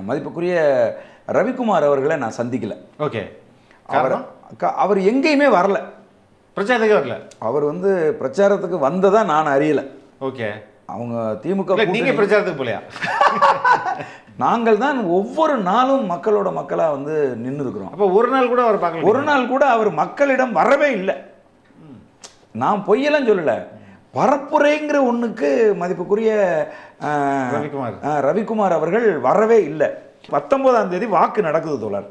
மதிப்புக்குரிய ரவிக்குமார் அவர்களை நான் சந்திக்கல ஓகே அவர் க- அவர் எங்கேயுமே வரல பிரச்சாரத்துக்கு வரல அவர் வந்து பிரச்சாரத்துக்கு வந்ததா நான் அறியல ஓகே அவங்க திமுக இல்ல நீங்க கூட்டணி- பிரச்சாரத்துக்கு போலையா நாங்கள் தான் ஒவ்வொரு நாளும் மக்களோட மக்களா வந்து நின்று இருக்கிறோம் அப்ப ஒரு நாள் கூட அவர் பார்க்கல ஒரு நாள் கூட அவர் மக்களிடம் வரவே இல்லை நான் பொய்யெல்லாம் சொல்லல பரப்புரைங்கிற ஒண்ணுக்கு மதிப்புக்குரிய ஆஹ், ரவிக்குமார். ஆஹ், ரவிக்குமார் அவர்கள் வரவே இல்லை பத்தொன்பதாம் தேதி வாக்கு நடக்குது தோழர்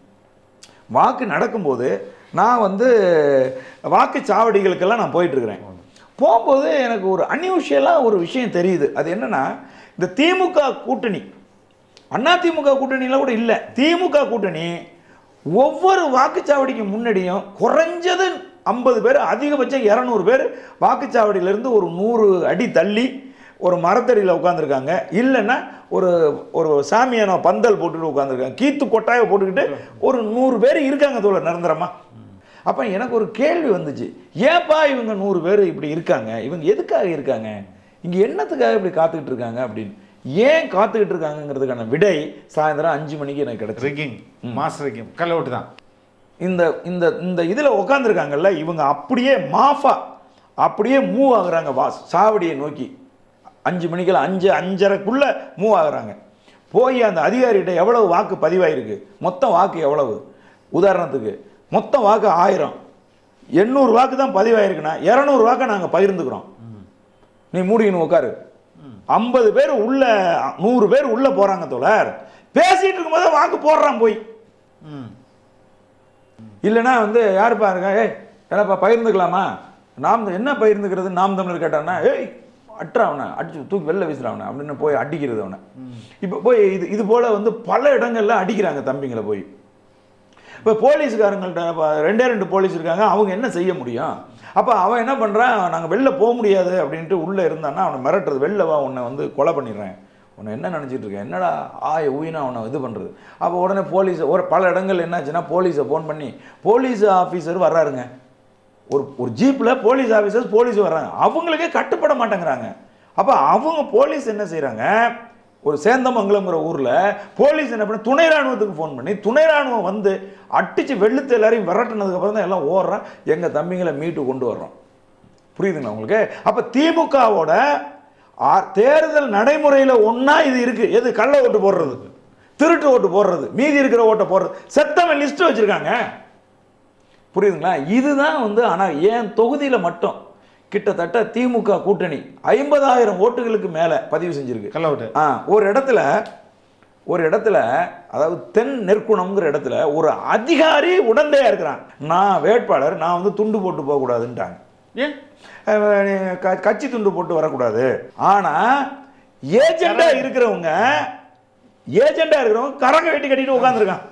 வாக்கு நடக்கும்போது நான் வந்து வாக்குச்சாவடிகளுக்கெல்லாம் நான் போயிட்டு இருக்கிறேன் போகும்போது எனக்கு ஒரு அன்யூஷியலாக ஒரு விஷயம் தெரியுது அது என்னன்னா இந்த திமுக கூட்டணி அண்ணா திமுக கூட்டணியில கூட இல்லை திமுக கூட்டணி ஒவ்வொரு வாக்குச்சாவடிக்கு முன்னாடியும் குறைஞ்சது ஐம்பது பேர் அதிகபட்சம் இரநூறு பேர் வாக்குச்சாவடியிலேருந்து ஒரு நூறு அடி தள்ளி ஒரு மரத்தடியில் உட்காந்துருக்காங்க இல்லைன்னா ஒரு ஒரு சாமியானோ பந்தல் போட்டுட்டு உட்காந்துருக்காங்க கீத்து கொட்டாயை போட்டுக்கிட்டு ஒரு நூறு பேர் இருக்காங்க தோழர் நிரந்தரமா அப்போ எனக்கு ஒரு கேள்வி வந்துச்சு ஏன்பா இவங்க நூறு பேர் இப்படி இருக்காங்க இவங்க எதுக்காக இருக்காங்க இங்கே என்னத்துக்காக இப்படி காத்துக்கிட்டு இருக்காங்க அப்படின்னு ஏன் காத்துக்கிட்டு இருக்காங்கங்கிறதுக்கான விடை சாயந்தரம் அஞ்சு மணிக்கு எனக்கு கிடைச்சு ரிக்கிங் மாஸ் ரிக்கிங் கல்ல ஓட்டு தான் இந்த இந்த இந்த இதில் உட்காந்துருக்காங்கல்ல இவங்க அப்படியே மாஃபா அப்படியே மூவ் ஆகுறாங்க வா சாவடியை நோக்கி அஞ்சு மணிக்கெல்லாம் அஞ்சு அஞ்சரைக்குள்ள மூவ் ஆகுறாங்க போய் அந்த அதிகாரிகிட்ட எவ்வளவு வாக்கு பதிவாயிருக்கு மொத்தம் வாக்கு எவ்வளவு உதாரணத்துக்கு மொத்தம் வாக்கு ஆயிரம் எண்ணூறு வாக்கு தான் பதிவாயிருக்குன்னா இரநூறு வாக்கை நாங்கள் பகிர்ந்துக்கிறோம் நீ மூடிக்கணும் உட்காரு ஐம்பது பேர் உள்ள நூறு பேர் உள்ள போறாங்க தோழர் பேசிட்டு இருக்கும்போது வாக்கு போடுறான் போய் ம் இல்லைன்னா வந்து யார் பாருங்க ஏய் என்னப்பா பகிர்ந்துக்கலாமா நாம் என்ன பகிர்ந்துக்கிறது நாம் தமிழர் கேட்டான்னா ஏய் அட்டுறா அவனை அடிச்சு தூக்கி வெளில வீசுறான் அவனை அப்படின்னு போய் அடிக்கிறது அவனை இப்போ போய் இது இது போல வந்து பல இடங்கள்ல அடிக்கிறாங்க தம்பிங்களை போய் இப்போ போலீஸ்காரங்கள்ட்ட இப்ப ரெண்டே ரெண்டு போலீஸ் இருக்காங்க அவங்க என்ன செய்ய முடியும் அப்போ அவன் என்ன பண்ணுறான் நாங்கள் வெளில போக முடியாது அப்படின்ட்டு உள்ளே இருந்தான்னா அவனை மிரட்டுறது வெளில வா உன்னை வந்து கொலை பண்ணிடுறேன் உன்னை என்ன நினச்சிட்டு இருக்கேன் என்னடா ஆய ஊயினா அவனை இது பண்ணுறது அப்போ உடனே போலீஸ் ஒரு பல இடங்கள் என்னாச்சுன்னா போலீஸை ஃபோன் பண்ணி போலீஸ் ஆஃபீஸர் வர்றாருங்க ஒரு ஒரு ஜீப்பில் போலீஸ் ஆஃபீஸர்ஸ் போலீஸ் வர்றாங்க அவங்களுக்கே கட்டுப்பட மாட்டேங்கிறாங்க அப்போ அவங்க போலீஸ் என்ன செய்கிறாங்க ஒரு சேந்தமங்கலம்ங்கிற ஊரில் போலீஸ் என்ன பண்ண துணை ராணுவத்துக்கு ஃபோன் பண்ணி துணை ராணுவம் வந்து அடித்து வெளுத்து எல்லாரையும் விரட்டுனதுக்கப்புறம் தான் எல்லாம் ஓடுறோம் எங்கள் தம்பிங்களை மீட்டு கொண்டு வர்றோம் புரியுதுங்களா உங்களுக்கு அப்போ திமுகவோட ஆ- தேர்தல் நடைமுறையில் ஒன்றா இது இருக்கு எது கள்ள ஓட்டு போடுறது திருட்டு ஓட்டு போடுறது மீதி இருக்கிற ஓட்டை போடுறது செத்தவன் லிஸ்ட் வச்சிருக்காங்க புரியுதுங்களா இதுதான் வந்து ஆனால் ஏன் தொகுதியில் மட்டும் கிட்டத்தட்ட திமுக கூட்டணி ஐம்பதாயிரம் ஓட்டுகளுக்கு மேலே பதிவு செஞ்சிருக்கு கல்ல ஓட்டு ஆ ஒரு இடத்துல ஒரு இடத்துல அதாவது தென் நெற்குணம்ங்கிற இடத்துல ஒரு அதிகாரி உடந்தையா இருக்கிறான் நான் வேட்பாளர் நான் வந்து துண்டு போட்டு போகக்கூடாதுன்ட்டாங்க ஏன் அஹ் நீ க- கட்சி துண்டு போட்டு வரக்கூடாது ஆனா ஏஜெண்டா இருக்கிறவங்க ஏஜெண்டா இருக்கிறவங்க கரங்க வெட்டி கட்டிட்டு உட்காந்துருக்கான்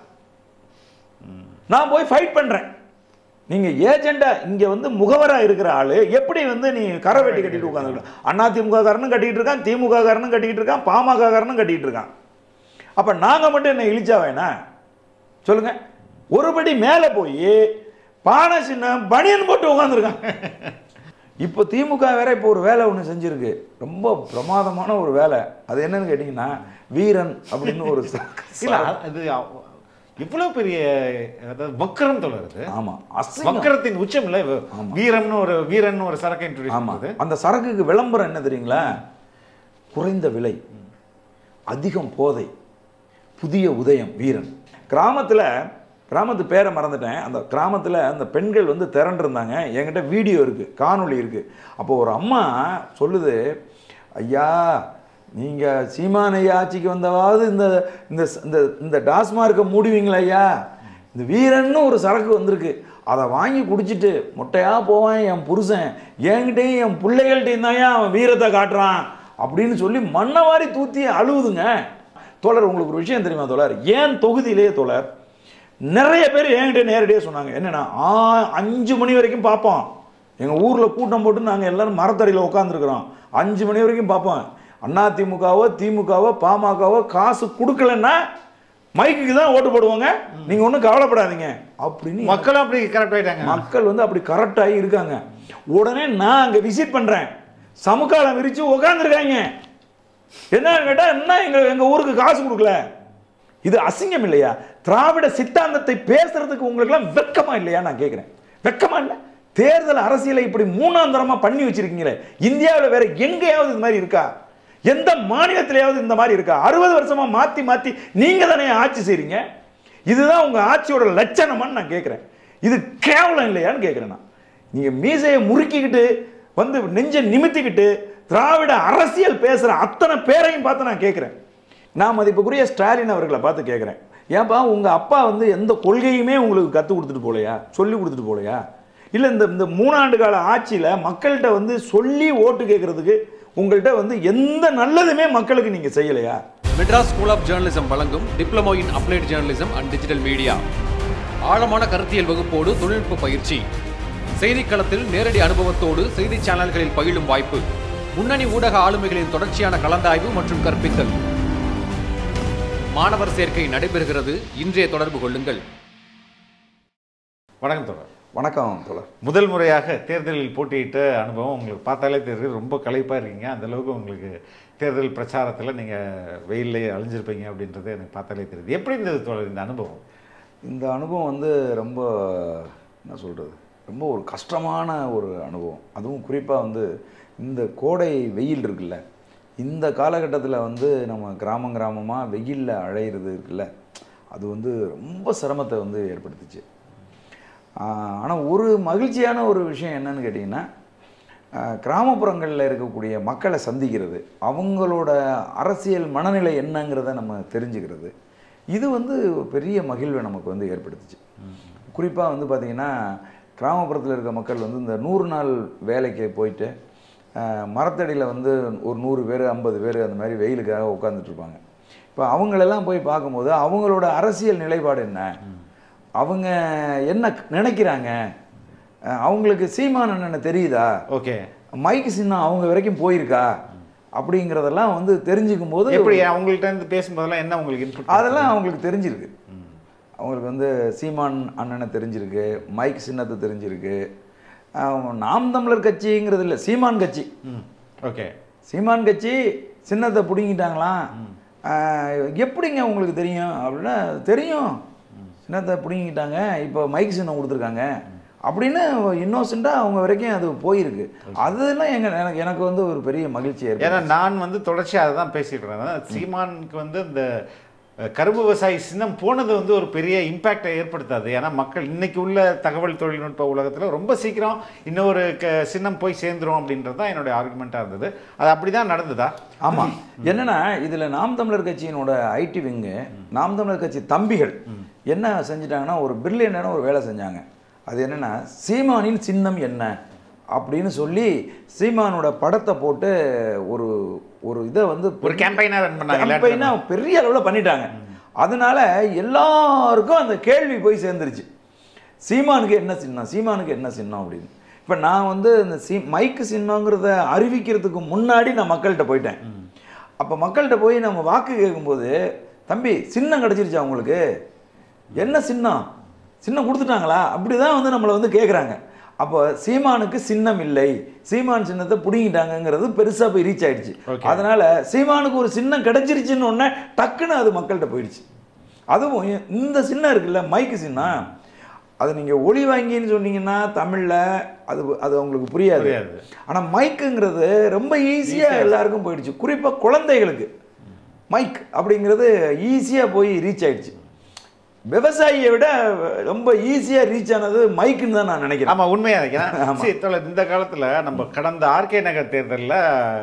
நான் போய் ஃபைட் பண்றேன் நீங்க ஏஜெண்டா இங்க வந்து முகவரா இருக்கிற ஆளு எப்படி வந்து நீ கரை வெட்டி கட்டிட்டு உட்காந்துருக்கலாம் அதிமுக காரனும் கட்டிட்டு இருக்கான் திமுக காரனும் கட்டிட்டு இருக்கான் பாமக காரனும் கட்டிட்டு இருக்கான் அப்ப நாங்க மட்டும் என்ன இழிச்சா வேணா சொல்லுங்க ஒருபடி மேல போய் பானை சின்ன பனியன் போட்டு உட்காந்துருக்கான் இப்போ திமுக வேற இப்போ ஒரு வேலை ஒன்று செஞ்சிருக்கு ரொம்ப பிரமாதமான ஒரு வேலை அது என்னன்னு கேட்டிங்கன்னா வீரன் அப்படின்னு ஒரு ச- இல்ல அது அவ- இவ்வளவு பெரிய அதாவது வக்கரம் தொடருது ஆமா அசிங்கம் வக்கரத்தின் உச்சம் இல்ல இவ- வீரம்னு ஒரு வீரன் ஒரு சரக்கு இன்ட்ரோடியூஸ் ஆமா பண்ணுது அந்த சரக்குக்கு விளம்பரம் என்ன தெரியுங்களா குறைந்த விலை அதிகம் போதை புதிய உதயம் வீரன் கிராமத்துல கிராமத்து பேரை மறந்துட்டேன் அந்த கிராமத்துல அந்த பெண்கள் வந்து திரண்டிருந்தாங்க என்கிட்ட வீடியோ இருக்கு காணொளி இருக்கு அப்போ ஒரு அம்மா சொல்லுது ஐயா நீங்க சீமான் ஐயா ஆட்சிக்கு வந்தவாவது இந்த இந்த இந்த இந்த டாஸ்மார்க்கை மூடுவீங்களா ஐயா இந்த வீரன்னு ஒரு சரக்கு வந்திருக்கு அதை வாங்கி குடிச்சிட்டு மொட்டையா போவான் என் புருஷன் என்கிட்டயும் என் பிள்ளைகள்கிட்டையும் தான் அவன் வீரத்தை காட்டுறான் அப்படின்னு சொல்லி மண்ணை வாரி தூத்தி அழுவுதுங்க தோழர் உங்களுக்கு ஒரு விஷயம் தெரியுமா தோழர் ஏன் தொகுதியிலேயே தோழர் நிறைய பேர் என்கிட்ட நேரடியாக சொன்னாங்க என்னன்னா ஆ அஞ்சு மணி வரைக்கும் பார்ப்போம் எங்கள் ஊரில் கூட்டம் போட்டு நாங்கள் எல்லாரும் மரத்தடியில் உட்காந்துருக்குறோம் அஞ்சு மணி வரைக்கும் பார்ப்போம் அண்ணா திமுகவோ திமுகவோ பாமகவோ காசு கொடுக்கலன்னா மைக்குக்கு தான் ஓட்டு போடுவாங்க நீங்கள் ஒன்றும் கவலைப்படாதீங்க அப்படின்னு மக்களும் அப்படி கரெக்ட் ஆயிட்டாங்க மக்கள் வந்து அப்படி கரெக்டாகி இருக்காங்க உடனே நான் அங்கே விசிட் பண்ணுறேன் சமுக்காலம் விரித்து உட்காந்துருக்காங்க என்னன்னு கேட்டால் என்ன எங்கள் எங்கள் ஊருக்கு காசு கொடுக்கல இது அசிங்கம் இல்லையா திராவிட சித்தாந்தத்தை பேசுறதுக்கு உங்களுக்குலாம் வெக்கமா இல்லையா நான் கேட்குறேன் வெக்கமா இல்லை தேர்தல் அரசியலை இப்படி மூணாந்தரமா பண்ணி வச்சிருக்கீங்களே இந்தியாவில் வேற எங்கேயாவது இது மாதிரி இருக்கா எந்த மாநிலத்திலேயாவது இந்த மாதிரி இருக்கா அறுபது வருஷமா மாத்தி மாத்தி நீங்க தானே ஆட்சி செய்றீங்க இதுதான் உங்க ஆட்சியோட லட்சணமான்னு நான் கேட்குறேன் இது கேவலம் இல்லையான்னு கேட்குறேன் நான் நீங்க மீசையை முறுக்கிக்கிட்டு வந்து நெஞ்சை நிமித்திக்கிட்டு திராவிட அரசியல் பேசுற அத்தனை பேரையும் பார்த்து நான் கேட்குறேன் நான் மதிப்புக்குரிய ஸ்டாலின் அவர்களை பார்த்து கேட்குறேன் ஏன்பா உங்க அப்பா வந்து எந்த கொள்கையுமே உங்களுக்கு கற்றுக் கொடுத்துட்டு போலையா சொல்லி கொடுத்துட்டு போலையா இல்லை இந்த இந்த மூணாண்டு கால ஆட்சியில் மக்கள்கிட்ட வந்து சொல்லி ஓட்டு கேட்கறதுக்கு உங்கள்கிட்ட வந்து எந்த நல்லதுமே மக்களுக்கு நீங்கள் செய்யலையா மெட்ராஸ் ஸ்கூல் ஆஃப் ஜேர்னலிசம் வழங்கும் diploma in applied journalism and digital media ஆழமான கருத்தியல் வகுப்போடு தொழில்நுட்ப பயிற்சி செய்திக்களத்தில் நேரடி அனுபவத்தோடு செய்தி சேனல்களில் பயிலும் வாய்ப்பு முன்னணி ஊடக ஆளுமைகளின் தொடர்ச்சியான கலந்தாய்வு மற்றும் கற்பித்தல் மாணவர் சேர்க்கை நடைபெறுகிறது இன்றைய தொடர்பு கொள்ளுங்கள் வணக்கம் தொடர் வணக்கம் தோழர் முதல் முறையாக தேர்தலில் போட்டியிட்ட அனுபவம் உங்களுக்கு பார்த்தாலே தெரியுது ரொம்ப களைப்பாக இருக்கீங்க அந்த அளவுக்கு உங்களுக்கு தேர்தல் பிரச்சாரத்தில் நீங்கள் வெயிலே அழிஞ்சிருப்பீங்க அப்படின்றது எனக்கு பார்த்தாலே தெரியுது எப்படி இருந்தது தோழர் இந்த அனுபவம் இந்த அனுபவம் வந்து ரொம்ப என்ன சொல்கிறது ரொம்ப ஒரு கஷ்டமான ஒரு அனுபவம் அதுவும் குறிப்பாக வந்து இந்த கோடை வெயில் இருக்குல்ல இந்த காலகட்டத்தில் வந்து நம்ம கிராமம் கிராமமாக வெயிலில் அழையிறது இருக்குல்ல அது வந்து ரொம்ப சிரமத்தை வந்து ஏற்படுத்துச்சு ஆனால் ஒரு மகிழ்ச்சியான ஒரு விஷயம் என்னன்னு கேட்டிங்கன்னா கிராமப்புறங்களில் இருக்கக்கூடிய மக்களை சந்திக்கிறது அவங்களோட அரசியல் மனநிலை என்னங்கிறத நம்ம தெரிஞ்சுக்கிறது இது வந்து பெரிய மகிழ்வை நமக்கு வந்து ஏற்படுத்துச்சு குறிப்பாக வந்து பார்த்திங்கன்னா கிராமப்புறத்தில் இருக்க மக்கள் வந்து இந்த நூறு நாள் வேலைக்கு போயிட்டு ஆஹ், மரத்தடியில் வந்து ஒரு நூறு பேர் ஐம்பது பேர் அந்த மாதிரி வெயிலுக்காக உட்காந்துட்டு இருப்பாங்க இப்போ அவங்களெல்லாம் போய் பார்க்கும்போது அவங்களோட அரசியல் நிலைப்பாடு என்ன அவங்க என்ன நினைக்கிறாங்க அஹ், அவங்களுக்கு சீமான் என்னென்ன தெரியுதா ஓகே மைக்கு சின்னம் அவங்க வரைக்கும் போயிருக்கா அப்படிங்கிறதெல்லாம் வந்து தெரிஞ்சுக்கும் போது எப்படி அவங்கள்ட்ட இருந்து பேசும்போதெல்லாம் என்ன உங்களுக்கு இன்புட் அதெல்லாம் அவங்களுக்கு தெரிஞ்சிருக்கு அவங்களுக்கு வந்து சீமான் அண்ணனை தெரிஞ்சிருக்கு மைக் சின்னத்தை தெரிஞ்சிருக்கு அவங்க நாம் தமிழர் கட்சிங்கிறது இல்லை சீமான் கட்சி ம் ஓகே சீமான் கட்சி சின்னத்தை பிடுங்கிட்டாங்களாம் ஆஹ், எப்படிங்க உங்களுக்கு தெரியும் அப்படின்னா தெரியும் சின்னத்தை பிடுங்கிட்டாங்க இப்போ மைக் சின்னம் கொடுத்துருக்காங்க அப்படின்னு இன்னோசெண்டாக அவங்க வரைக்கும் அது போயிருக்கு அதெல்லாம் எங்க எனக்கு எனக்கு வந்து ஒரு பெரிய மகிழ்ச்சி ஏன்னா ஏற்படும் நான் வந்து தொடர்ச்சியாக அதை தான் பேசிட்டு இருந்தேன் சீமானுக்கு வந்து இந்த அஹ், கரும்பு விவசாயி சின்னம் போனது வந்து ஒரு பெரிய இம்பேக்டை ஏற்படுத்தாது ஏன்னா மக்கள் இன்னைக்கு உள்ள தகவல் தொழில்நுட்ப உலகத்தில் ரொம்ப சீக்கிரம் இன்னொரு க சின்னம் போய் சேர்ந்துரும் அப்படின்றது தான் என்னுடைய ஆர்குமெண்ட்டாக இருந்தது அது அப்படி தான் நடந்ததா ஆமாம் என்னன்னா இதில் நாம் தமிழர் கட்சியினோட ஐடி விங்கு நாம் தமிழர் கட்சி தம்பிகள் என்ன செஞ்சிட்டாங்கன்னா ஒரு பிரில்லியனான ஒரு வேலை செஞ்சாங்க அது என்னன்னா சீமானின் சின்னம் என்ன அப்படின்னு சொல்லி சீமானோட படத்தை போட்டு ஒரு ஒரு இதை வந்து ஒரு கேம்பெயினாக ரன் பண்ணாங்க campaign-ஆ பெரிய அளவில் பண்ணிட்டாங்க அதனால எல்லாருக்கும் அந்த கேள்வி போய் சேர்ந்துருச்சு சீமானுக்கு என்ன சின்னம் சீமானுக்கு என்ன சின்னம் அப்படின்னு இப்போ நான் வந்து இந்த சீ மைக்கு சின்னங்கிறத அறிவிக்கிறதுக்கு முன்னாடி நான் மக்கள்கிட்ட போயிட்டேன் அப்போ மக்கள்கிட்ட போய் நம்ம வாக்கு கேட்கும்போது தம்பி சின்னம் கிடச்சிருச்சா உங்களுக்கு என்ன சின்னம் சின்னம் கொடுத்துட்டாங்களா அப்படி தான் வந்து நம்மளை வந்து கேட்குறாங்க அப்போ சீமானுக்கு சின்னம் இல்லை சீமான் சின்னத்தை பிடுங்கிட்டாங்கங்கிறது பெருசாக போய் ரீச் ஆயிடுச்சு Okay. அதனால சீமானுக்கு ஒரு சின்னம் கிடைச்சிருச்சுன்னு உடனே டக்குன்னு அது மக்கள்கிட்ட போயிடுச்சு அதுவும் இந்த சின்னம் இருக்குல்ல மைக்கு சின்னம் அது நீங்கள் ஒளி வாங்கின்னு சொன்னீங்கன்னா தமிழில் அது அது அவங்களுக்கு புரியாது புரியாது. ஆனால் மைக்குங்கிறது ரொம்ப ஈஸியாக எல்லாருக்கும் போயிடுச்சு குறிப்பாக குழந்தைகளுக்கு மைக் அப்படிங்கிறது ஈஸியாக போய் ரீச் ஆயிடுச்சு விவசாயியை விட ரொம்ப ஈஸியாக ரீச் ஆனது மைக்குன்னு தான் நான் நினைக்கிறேன் ஆமா உண்மையா இருக்கு ஏன்னா, சரி, தோழர், இந்த காலத்துல நம்ம கடந்த ஆர்கே நகர் தேர்தல்ல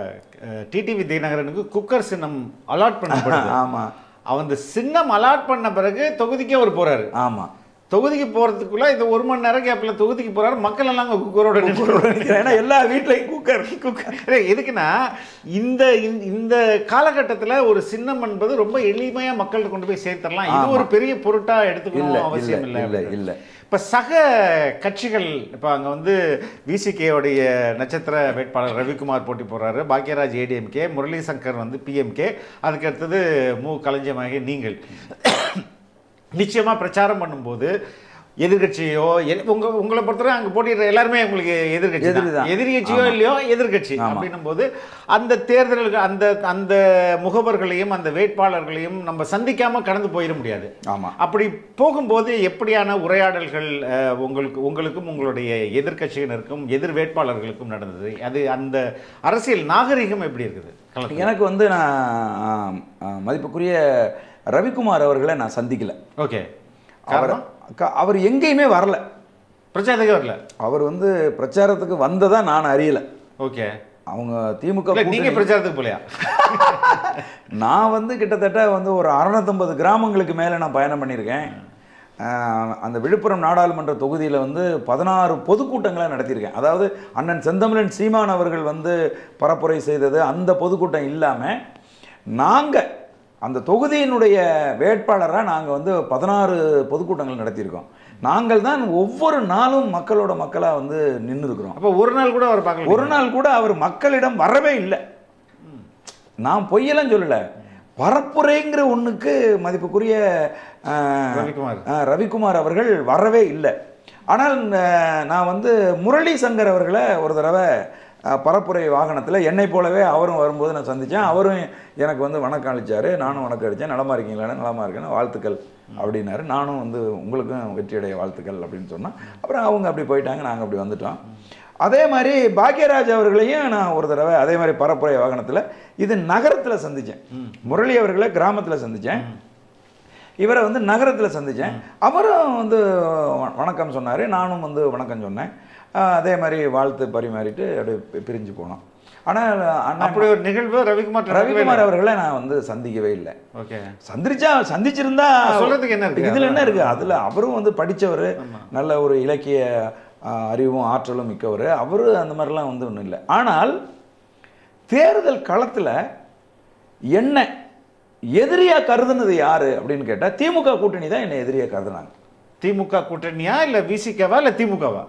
டிடிவி தினகரனுக்கு குக்கர் சின்னம் அலாட் பண்ணப்படுது ஆமாம் அவன் இந்த சின்னம் அலாட் பண்ண பிறகு தொகுதிக்கே அவர் போறாரு ஆமாம் தொகுதிக்கு போறதுக்குள்ள இந்த ஒரு மணி நேரம் கேப்ல தொகுதிக்கு போறாரு மக்கள் எல்லாம் அங்க குக்கரோட நின்று ஏன்னா எல்லா வீட்லையும் குக்கர் குக்கர் ஏய், எதுக்குன்னா இந்த இந்த- இந்த காலகட்டத்துல ஒரு சின்னம் என்பது ரொம்ப எளிமையா மக்கள்கிட்ட கொண்டு போய் சேர்த்தரலாம் இது ஆமா. ஒரு பெரிய பொருட்டா இல்ல எடுத்துக்கணும் அவசியம் இல்ல இல்லை இல்ல இல்ல இப்ப சக கட்சிகள் இப்ப அங்க வந்து விசிகேவுடைய நட்சத்திர வேட்பாளர் ரவிக்குமார் போட்டி போடுறாரு பாக்யராஜ் ஏடிஎம்கே முரளி சங்கர் வந்து பிஎம்கே அதுக்கு அடுத்தது மு களஞ்சியமாகிய நீங்கள் நிச்சயமா பிரச்சாரம் பண்ணும்போது எதிர்கட்சியோ உங்க உங்களை பொறுத்தவரை அங்க போட்டியிடுற எல்லாருமே உங்களுக்கு எதிர்கட்சி எதிரி தான் தான். எதிர்கட்சியோ ஆமா. இல்லையோ எதிர்கட்சி ஆமா. அப்படின்னும் போது அந்த தேர்தலுக்கு அந்த அந்த முகவர்களையும் அந்த வேட்பாளர்களையும் நம்ம சந்திக்காம கடந்து போயிட முடியாது ஆமா அப்படி போகும்போது எப்படியான உரையாடல்கள் அஹ், உங்களுக்கு உங்களுக்கும் உங்களுடைய எதிர்க்கட்சியினருக்கும் எதிர் வேட்பாளர்களுக்கும் நடந்தது அது அந்த அரசியல் நாகரிகம் எப்படி இருக்குது களத்துல? எனக்கு வந்து நான் ஆம், ஆ, மதிப்புக்குரிய ரவிக்குமார் அவர்களை நான் சந்திக்கல ஓகே அவர் காரணம் க- அவர் எங்கேயுமே வரல பிரச்சாரத்துக்கு வரல அவர் வந்து பிரச்சாரத்துக்கு வந்ததா நான் அறியல ஓகே அவங்க திமுக இல்ல நீங்க கூட்டணி- பிரச்சாரத்துக்கு போலையா நான் வந்து கிட்டத்தட்ட வந்து ஒரு அறுநூத்தம்பது கிராமங்களுக்கு மேலே நான் பயணம் பண்ணியிருக்கேன் ஆஹ் அந்த விழுப்புரம் நாடாளுமன்ற தொகுதியில் வந்து பதினாறு பொதுக்கூட்டங்களை நடத்தியிருக்கேன் அதாவது அண்ணன் செந்தமிழன் சீமான் அவர்கள் வந்து பரப்புரை செய்தது அந்த பொதுக்கூட்டம் இல்லாமல் நாங்கள் அந்த தொகுதியினுடைய வேட்பாளராக நாங்கள் வந்து பதினாறு பொதுக்கூட்டங்கள் நடத்தியிருக்கோம் நாங்கள் தான் ஒவ்வொரு நாளும் மக்களோட மக்களாக வந்து நின்று இருக்கிறோம் அப்ப ஒரு நாள் கூட அவர் பார்க்கல ஒரு நாள் கூட அவர் மக்களிடம் வரவே இல்லை நான் பொய்யெல்லாம் சொல்லல பரப்புரைங்கிற ஒண்ணுக்கு மதிப்புக்குரிய ஆஹ், ரவிக்குமார். ஆஹ், ரவிக்குமார் அவர்கள் வரவே இல்லை ஆனால் ஆஹ், நான் வந்து முரளி சங்கர் அவர்களை ஒரு தடவை ஆஹ், பரப்புரை வாகனத்தில் என்னை போலவே அவரும் வரும்போது நான் சந்தித்தேன் அவரும் எனக்கு வந்து வணக்கம் அளிச்சாரு நானும் வணக்கம் அடித்தேன் நலமா இருக்கீங்களா நலமா இருக்கேன் வாழ்த்துக்கள் அப்படின்னாரு நானும் வந்து உங்களுக்கும் வெற்றியடைய வாழ்த்துக்கள் அப்படின்னு சொன்னேன் அப்புறம் அவங்க அப்படி போயிட்டாங்க நாங்கள் அப்படி வந்துட்டோம் அதே மாதிரி பாக்யராஜ் அவர்களையும் நான் ஒரு தடவை அதே மாதிரி பரப்புரை வாகனத்தில் இது நகரத்தில் சந்தித்தேன் முரளி அவர்களை கிராமத்தில் சந்தித்தேன் இவரை வந்து நகரத்தில் சந்தித்தேன் அவரும் வந்து வ- வணக்கம் சொன்னார் நானும் வந்து வணக்கம் சொன்னேன் ஆஹ் அதே மாதிரி வாழ்த்து பரிமாறிட்டு அப்படியே பி- பிரிஞ்சு போனோம் ஆனால் அப்படி அண்ணன் ஒரு நிகழ்வு ரவிக்குமார் ரவிக்குமார் அவர்களை நான் வந்து சந்திக்கவே இல்லை ஓகே சந்திச்சா சந்திச்சிருந்தா சொல்றதுக்கு என்ன இருக்கு? இதுல என்ன இருக்கு அதுல அவரும் வந்து படிச்சவர் நல்ல ஒரு இலக்கிய ஆ, அறிவும் ஆற்றலும் மிக்கவர் அவரு அந்த மாதிரிலாம் வந்து ஒன்றும் இல்லை ஆனால் தேர்தல் களத்துல என்ன எதிரியா கருதுனது யாரு அப்படின்னு கேட்டா திமுக கூட்டணி தான் என்னை எதிரியா கருதுனாங்க திமுக கூட்டணியா இல்ல விசிகவா இல்ல திமுகவா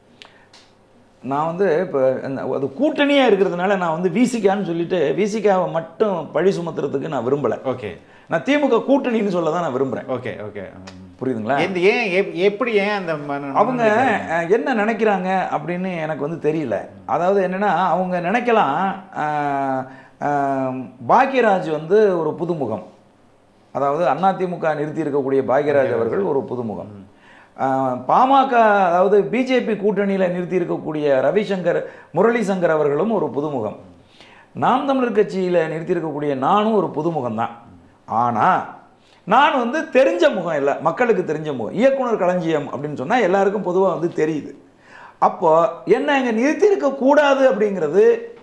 நான் வந்து இப்போ அது கூட்டணியாக இருக்கிறதுனால நான் வந்து விசிகான்னு சொல்லிட்டு விசிகாவை மட்டும் பழி சுமத்துறதுக்கு நான் விரும்பலை ஓகே நான் திமுக கூட்டணின்னு சொல்ல தான் நான் விரும்புகிறேன் ஓகே ஓகே புரியுதுங்களா இந்த ஏன் எப்- எப்படி ஏன் அந்த மன- அவங்க அஹ், என்ன நினைக்கிறாங்க அப்படின்னு எனக்கு வந்து தெரியல அதாவது என்னன்னா அவங்க நினைக்கலாம் அஹ், அஹ், பாக்யராஜ் வந்து ஒரு புதுமுகம் அதாவது அதிமுக நிறுத்தி இருக்கக்கூடிய பாக்யராஜ் அவர்கள் ஒரு புதுமுகம் அஹ், பாமக அதாவது பிஜேபி கூட்டணியில் நிறுத்தி இருக்கக்கூடிய ரவிசங்கர் முரளி சங்கர் அவர்களும் ஒரு புதுமுகம் நாம் தமிழர் கட்சியில் நிறுத்தி இருக்கக்கூடிய நானும் ஒரு புதுமுகம் தான் ஆனால் நான் வந்து தெரிஞ்ச முகம் இல்லை மக்களுக்கு தெரிஞ்ச முகம் இயக்குனர் களஞ்சியம் அப்படின்னு சொன்னால் எல்லாருக்கும் பொதுவாக வந்து தெரியுது அப்போ என்ன இங்கே நிறுத்தி இருக்கக்கூடாது அப்படிங்கிறது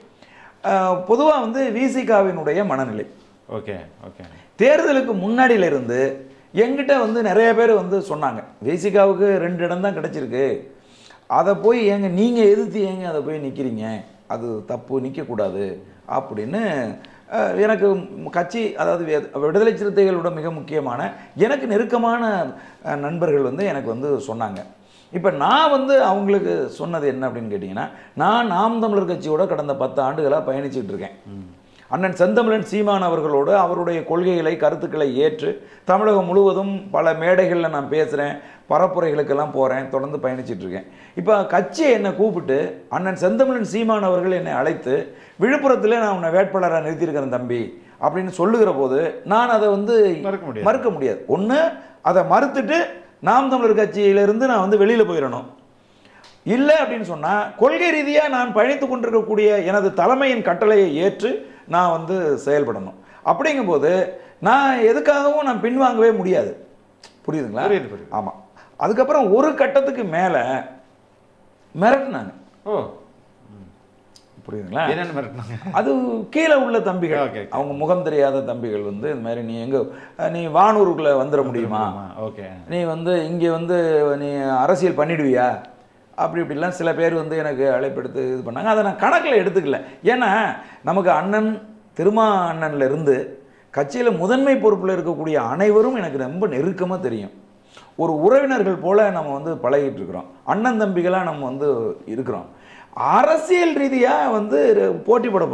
பொதுவாக வந்து விசிகாவினுடைய மனநிலை ஓகே ஓகே தேர்தலுக்கு முன்னாடியில இருந்து என்கிட்ட வந்து நிறைய பேர் வந்து சொன்னாங்க விசிகாவுக்கு ரெண்டு இடம் தான் கிடச்சிருக்கு அதை போய் ஏங்க நீங்கள் எதிர்த்து ஏங்க அதை போய் நிற்கிறீங்க அது தப்பு நிற்கக்கூடாது அப்படின்னு அஹ், எனக்கு கட்சி அதாவது வே- விடுதலை சிறுத்தைகளோட மிக முக்கியமான எனக்கு நெருக்கமான அஹ், நண்பர்கள் வந்து எனக்கு வந்து சொன்னாங்க இப்போ நான் வந்து அவங்களுக்கு சொன்னது என்ன அப்படின்னு கேட்டிங்கன்னா நான் நாம் தமிழர் கட்சியோட கடந்த பத்து ஆண்டுகளாக பயணிச்சுட்டு இருக்கேன் அண்ணன் செந்தமிழன் சீமான் அவர்களோடு அவருடைய கொள்கைகளை கருத்துக்களை ஏற்று தமிழகம் முழுவதும் பல மேடைகளில் நான் பேசுகிறேன் பரப்புரைகளுக்கெல்லாம் போகிறேன் தொடர்ந்து பயணிச்சிட்டு இருக்கேன் இப்போ கட்சியை என்னை கூப்பிட்டு அண்ணன் செந்தமிழன் சீமான் அவர்கள் என்னை அழைத்து விழுப்புரத்தில் நான் உன்னை வேட்பாளராக நிறுத்தியிருக்கிறேன் தம்பி அப்படின்னு சொல்லுகிற போது நான் அதை வந்து மறுக்க முடியாது. மறுக்க முடியாது ஒன்று அதை மறுத்துட்டு நாம் தமிழர் கட்சியிலிருந்து நான் வந்து வெளியில் போயிடணும் இல்லை அப்படின்னு சொன்னால் கொள்கை ரீதியாக நான் பயணித்து கொண்டிருக்கக்கூடிய எனது தலைமையின் கட்டளையை ஏற்று நான் வந்து செயல்படணும் அப்படிங்கும்போது நான் எதுக்காகவும் நான் பின்வாங்கவே முடியாது புரியுதுங்களா புரியுது, புரியுது. ஆமாம் அதுக்கப்புறம் ஒரு கட்டத்துக்கு மேலே மிரட்டினாங்க ஓ புரியுதுங்களா என்னென்ன மிரட்டினாங்க அது கீழே உள்ள தம்பிகள் Okay, okay. அவங்க முகம் தெரியாத தம்பிகள் வந்து இந்த மாதிரி நீ எங்க நீ வானூருக்குள்ள வந்துட முடியுமா ஓகே நீ வந்து இங்கே வந்து நீ அரசியல் பண்ணிடுவியா அப்படி இப்படிலாம் சில பேர் வந்து எனக்கு அழைப்பெடுத்து இது பண்ணாங்க அதை நான் கணக்கில் எடுத்துக்கல ஏன்னா நமக்கு அண்ணன் திருமா அண்ணன்ல இருந்து கட்சியில் முதன்மை பொறுப்பில் இருக்கக்கூடிய அனைவரும் எனக்கு ரொம்ப நெருக்கமாக தெரியும் ஒரு உறவினர்கள் போல நம்ம வந்து பழகிட்டு இருக்கிறோம் அண்ணன் தம்பிகளாக நம்ம வந்து இருக்கிறோம் அரசியல் ரீதியாக வந்து போட்டி போட போகிறோம்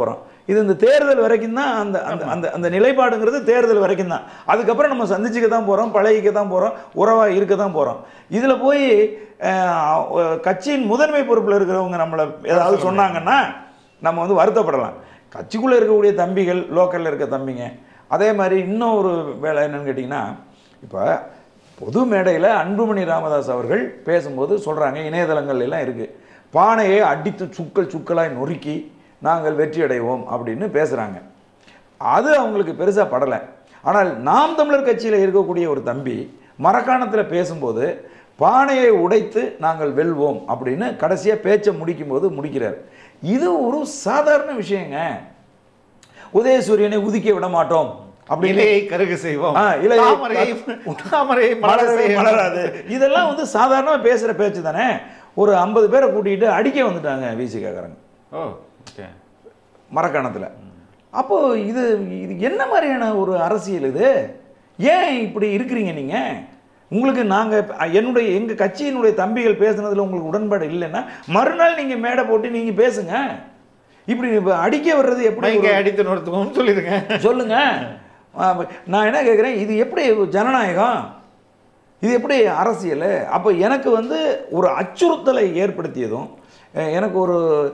இது இந்த தேர்தல் வரைக்கும் தான் அந்த அந்த அந்த அந்த நிலைப்பாடுங்கிறது தேர்தல் வரைக்கும் தான் அதுக்கப்புறம் நம்ம சந்திச்சுக்க தான் போகிறோம் பழகிக்க தான் போகிறோம் உறவாக இருக்க தான் போகிறோம் இதில் போய் அஹ், கட்சியின் முதன்மை பொறுப்பில் இருக்கிறவங்க நம்மளை ஏதாவது சொன்னாங்கன்னா நம்ம வந்து வருத்தப்படலாம் கட்சிக்குள்ளே இருக்கக்கூடிய தம்பிகள் லோக்கலில் இருக்க தம்பிங்க அதே மாதிரி இன்னும் ஒரு வேலை என்னன்னு கேட்டிங்கன்னா இப்போ பொது மேடையில் அன்புமணி ராமதாஸ் அவர்கள் பேசும்போது சொல்கிறாங்க இணையதளங்கள் எல்லாம் இருக்குது பானையை அடித்து சுக்கல் சுக்கலாய் நொறுக்கி நாங்கள் வெற்றி அடைவோம் அப்படின்னு பேசுகிறாங்க அது அவங்களுக்கு பெருசாக படலை ஆனால் நாம் தமிழர் கட்சியில் இருக்கக்கூடிய ஒரு தம்பி மரக்காணத்தில் பேசும்போது பானையை உடைத்து நாங்கள் வெல்வோம் அப்படின்னு கடைசியாக பேச்சை முடிக்கும்போது முடிக்கிறார் இது ஒரு சாதாரண விஷயங்க உதயசூரியனை உதிக்க விட மாட்டோம் அப்படின்னு இலையை கருகு செய்வோம் ஆ, இலையை தாமரையை தாமரையை மலர மலரவே செய்வோம். மலராது இதெல்லாம் வந்து சாதாரணமாக பேசுகிற பேச்சு தானே ஒரு ஐம்பது பேரை கூட்டிகிட்டு அடிக்க வந்துட்டாங்க விசி கேட்குறாங்க ஓ ஓகே மரக்காணத்தில் அப்போ இது இது என்ன மாதிரியான ஒரு அரசியல் இது ஏன் இப்படி இருக்கிறீங்க நீங்கள் உங்களுக்கு நாங்கள் என்னுடைய எங்கள் கட்சியினுடைய தம்பிகள் பேசுனதுல உங்களுக்கு உடன்பாடு இல்லைன்னா மறுநாள் நீங்கள் மேடை போட்டு நீங்கள் பேசுங்க இப்படி இப்ப அடிக்க வர்றது எப்படி மைக்கை ஒரு- அடித்து நிறுத்துவோம்னு சொல்லிடுங்க சொல்லுங்க ஆ, நான் என்ன கேட்குறேன் இது எப்படி ஜனநாயகம் இது எப்படி அரசியல் அப்போ எனக்கு வந்து ஒரு அச்சுறுத்தலை ஏற்படுத்தியதும் அஹ், எனக்கு ஒரு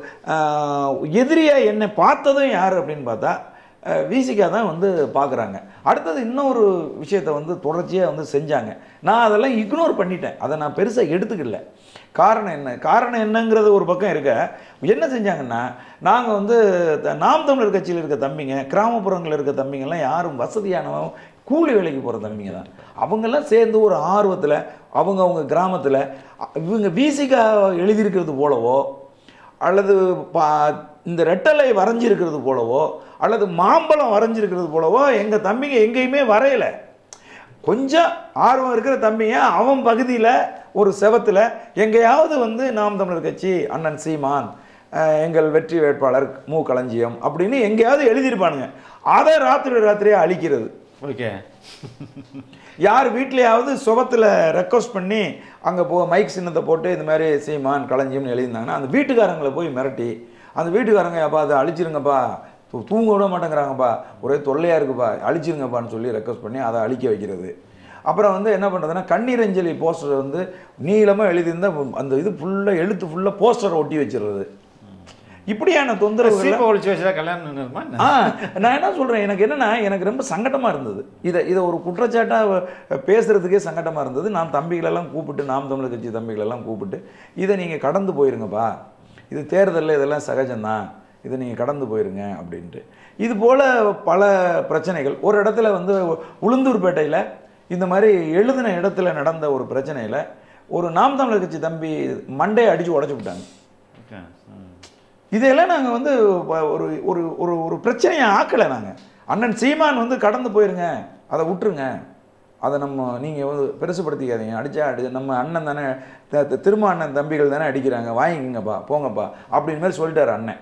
எதிரியாக என்னை பார்த்ததும் யார் அப்படின்னு பார்த்தா விசிகா தான் வந்து பார்க்குறாங்க அடுத்தது இன்னொரு விஷயத்தை வந்து தொடர்ச்சியாக வந்து செஞ்சாங்க நான் அதெல்லாம் இக்னோர் பண்ணிட்டேன் அதை நான் பெருசாக எடுத்துக்கல காரணம் என்ன காரணம் என்னங்கிறது ஒரு பக்கம் இருக்க என்ன செஞ்சாங்கன்னா நாங்கள் வந்து த- நாம் தமிழர் கட்சியில் இருக்க தம்பிங்க கிராமப்புறங்களில் இருக்க தம்பிங்கெல்லாம் யாரும் வசதியானவன் கூலி வேலைக்கு போகிற தம்பிங்க தான் அவங்கெல்லாம் சேர்ந்து ஒரு ஆர்வத்தில் அவங்க அவங்க கிராமத்தில் இவங்க விசிகா எழுதியிருக்கிறது போலவோ அல்லது பா இந்த ரெட்டலை வரைஞ்சிருக்கிறது போலவோ அல்லது மாம்பழம் வரைஞ்சிருக்கிறது போலவோ எங்கள் தம்பிங்க எங்கேயுமே வரையலை கொஞ்சம் ஆர்வம் இருக்கிற தம்பிங்க அவன் பகுதியில் ஒரு செவத்தில் எங்கேயாவது வந்து நாம் தமிழர் கட்சி அண்ணன் சீமான் அஹ், எங்கள் வெற்றி வேட்பாளர் மு களஞ்சியம் அப்படின்னு எங்கேயாவது எழுதியிருப்பானுங்க அதை ராத்திரி ராத்திரியே அழிக்கிறது ஓகே யார் வீட்லயாவது சுபத்தில் ரெக்வஸ்ட் பண்ணி அங்கே போ மைக் சின்னத்தை போட்டு இந்த மாதிரி சீமான் களஞ்சியம்னு எழுதியிருந்தாங்கன்னா அந்த வீட்டுக்காரங்களை போய் மிரட்டி அந்த வீட்டுக்காரங்க அப்பா அதை அழிச்சிருங்கப்பா தூ- தூங்க விட மாட்டேங்கிறாங்கப்பா ஒரே தொல்லையாக இருக்குப்பா அழிச்சிருங்கப்பான்னு சொல்லி ரெக்வஸ்ட் பண்ணி அதை அழிக்க வைக்கிறது அப்புறம் வந்து என்ன பண்ணுறதுன்னா கண்ணீரஞ்சலி போஸ்டர் வந்து நீளமாக எழுதியிருந்தா அந்த இது ஃபுல்லாக எழுத்து ஃபுல்லாக போஸ்டரை ஒட்டி வச்சிடுறது இப்படியான தொந்தரவுகள் சீப்பை ஒழிச்சு வச்சா கல்யாணம் நின்றுமா என்ன? ஆ நான் என்ன சொல்கிறேன் எனக்கு என்னன்னா எனக்கு ரொம்ப சங்கடமாக இருந்தது இதை இதை ஒரு குற்றச்சாட்டாக பேசுகிறதுக்கே சங்கடமாக இருந்தது நான் தம்பிகளெல்லாம் கூப்பிட்டு நாம் தமிழர் கட்சி தம்பிகளெல்லாம் கூப்பிட்டு இதை நீங்கள் கடந்து போயிருங்கப்பா இது தேர்தலில் இதெல்லாம் சகஜம்தான் இதை நீங்கள் கடந்து போயிருங்க அப்படின்ட்டு இது போல் பல பிரச்சனைகள் ஒரு இடத்துல வந்து உளுந்தூர்பேட்டையில் இந்த மாதிரி எழுதின இடத்துல நடந்த ஒரு பிரச்சனையில் ஒரு நாம் தமிழர் கட்சி தம்பி மண்டையை அடித்து உடச்சி விட்டாங்க ஓகே ம். இதையெல்லாம் நாங்கள் வந்து வ- ஒரு ஒரு ஒரு ஒரு பிரச்சனையை ஆக்கலை நாங்கள் அண்ணன் சீமான் வந்து கடந்து போயிருங்க அதை விட்டுருங்க அதை நம்ம நீங்கள் வந்து பெருசுப்படுத்திக்காதீங்க அடிச்சா அடி நம்ம அண்ணன் தானே த- த- திரும்ப அண்ணன் தம்பிகள் தானே அடிக்கிறாங்க வாங்கிக்கங்கப்பா போங்கப்பா அப்படின்னு மாதிரி சொல்லிட்டாரு அண்ணன்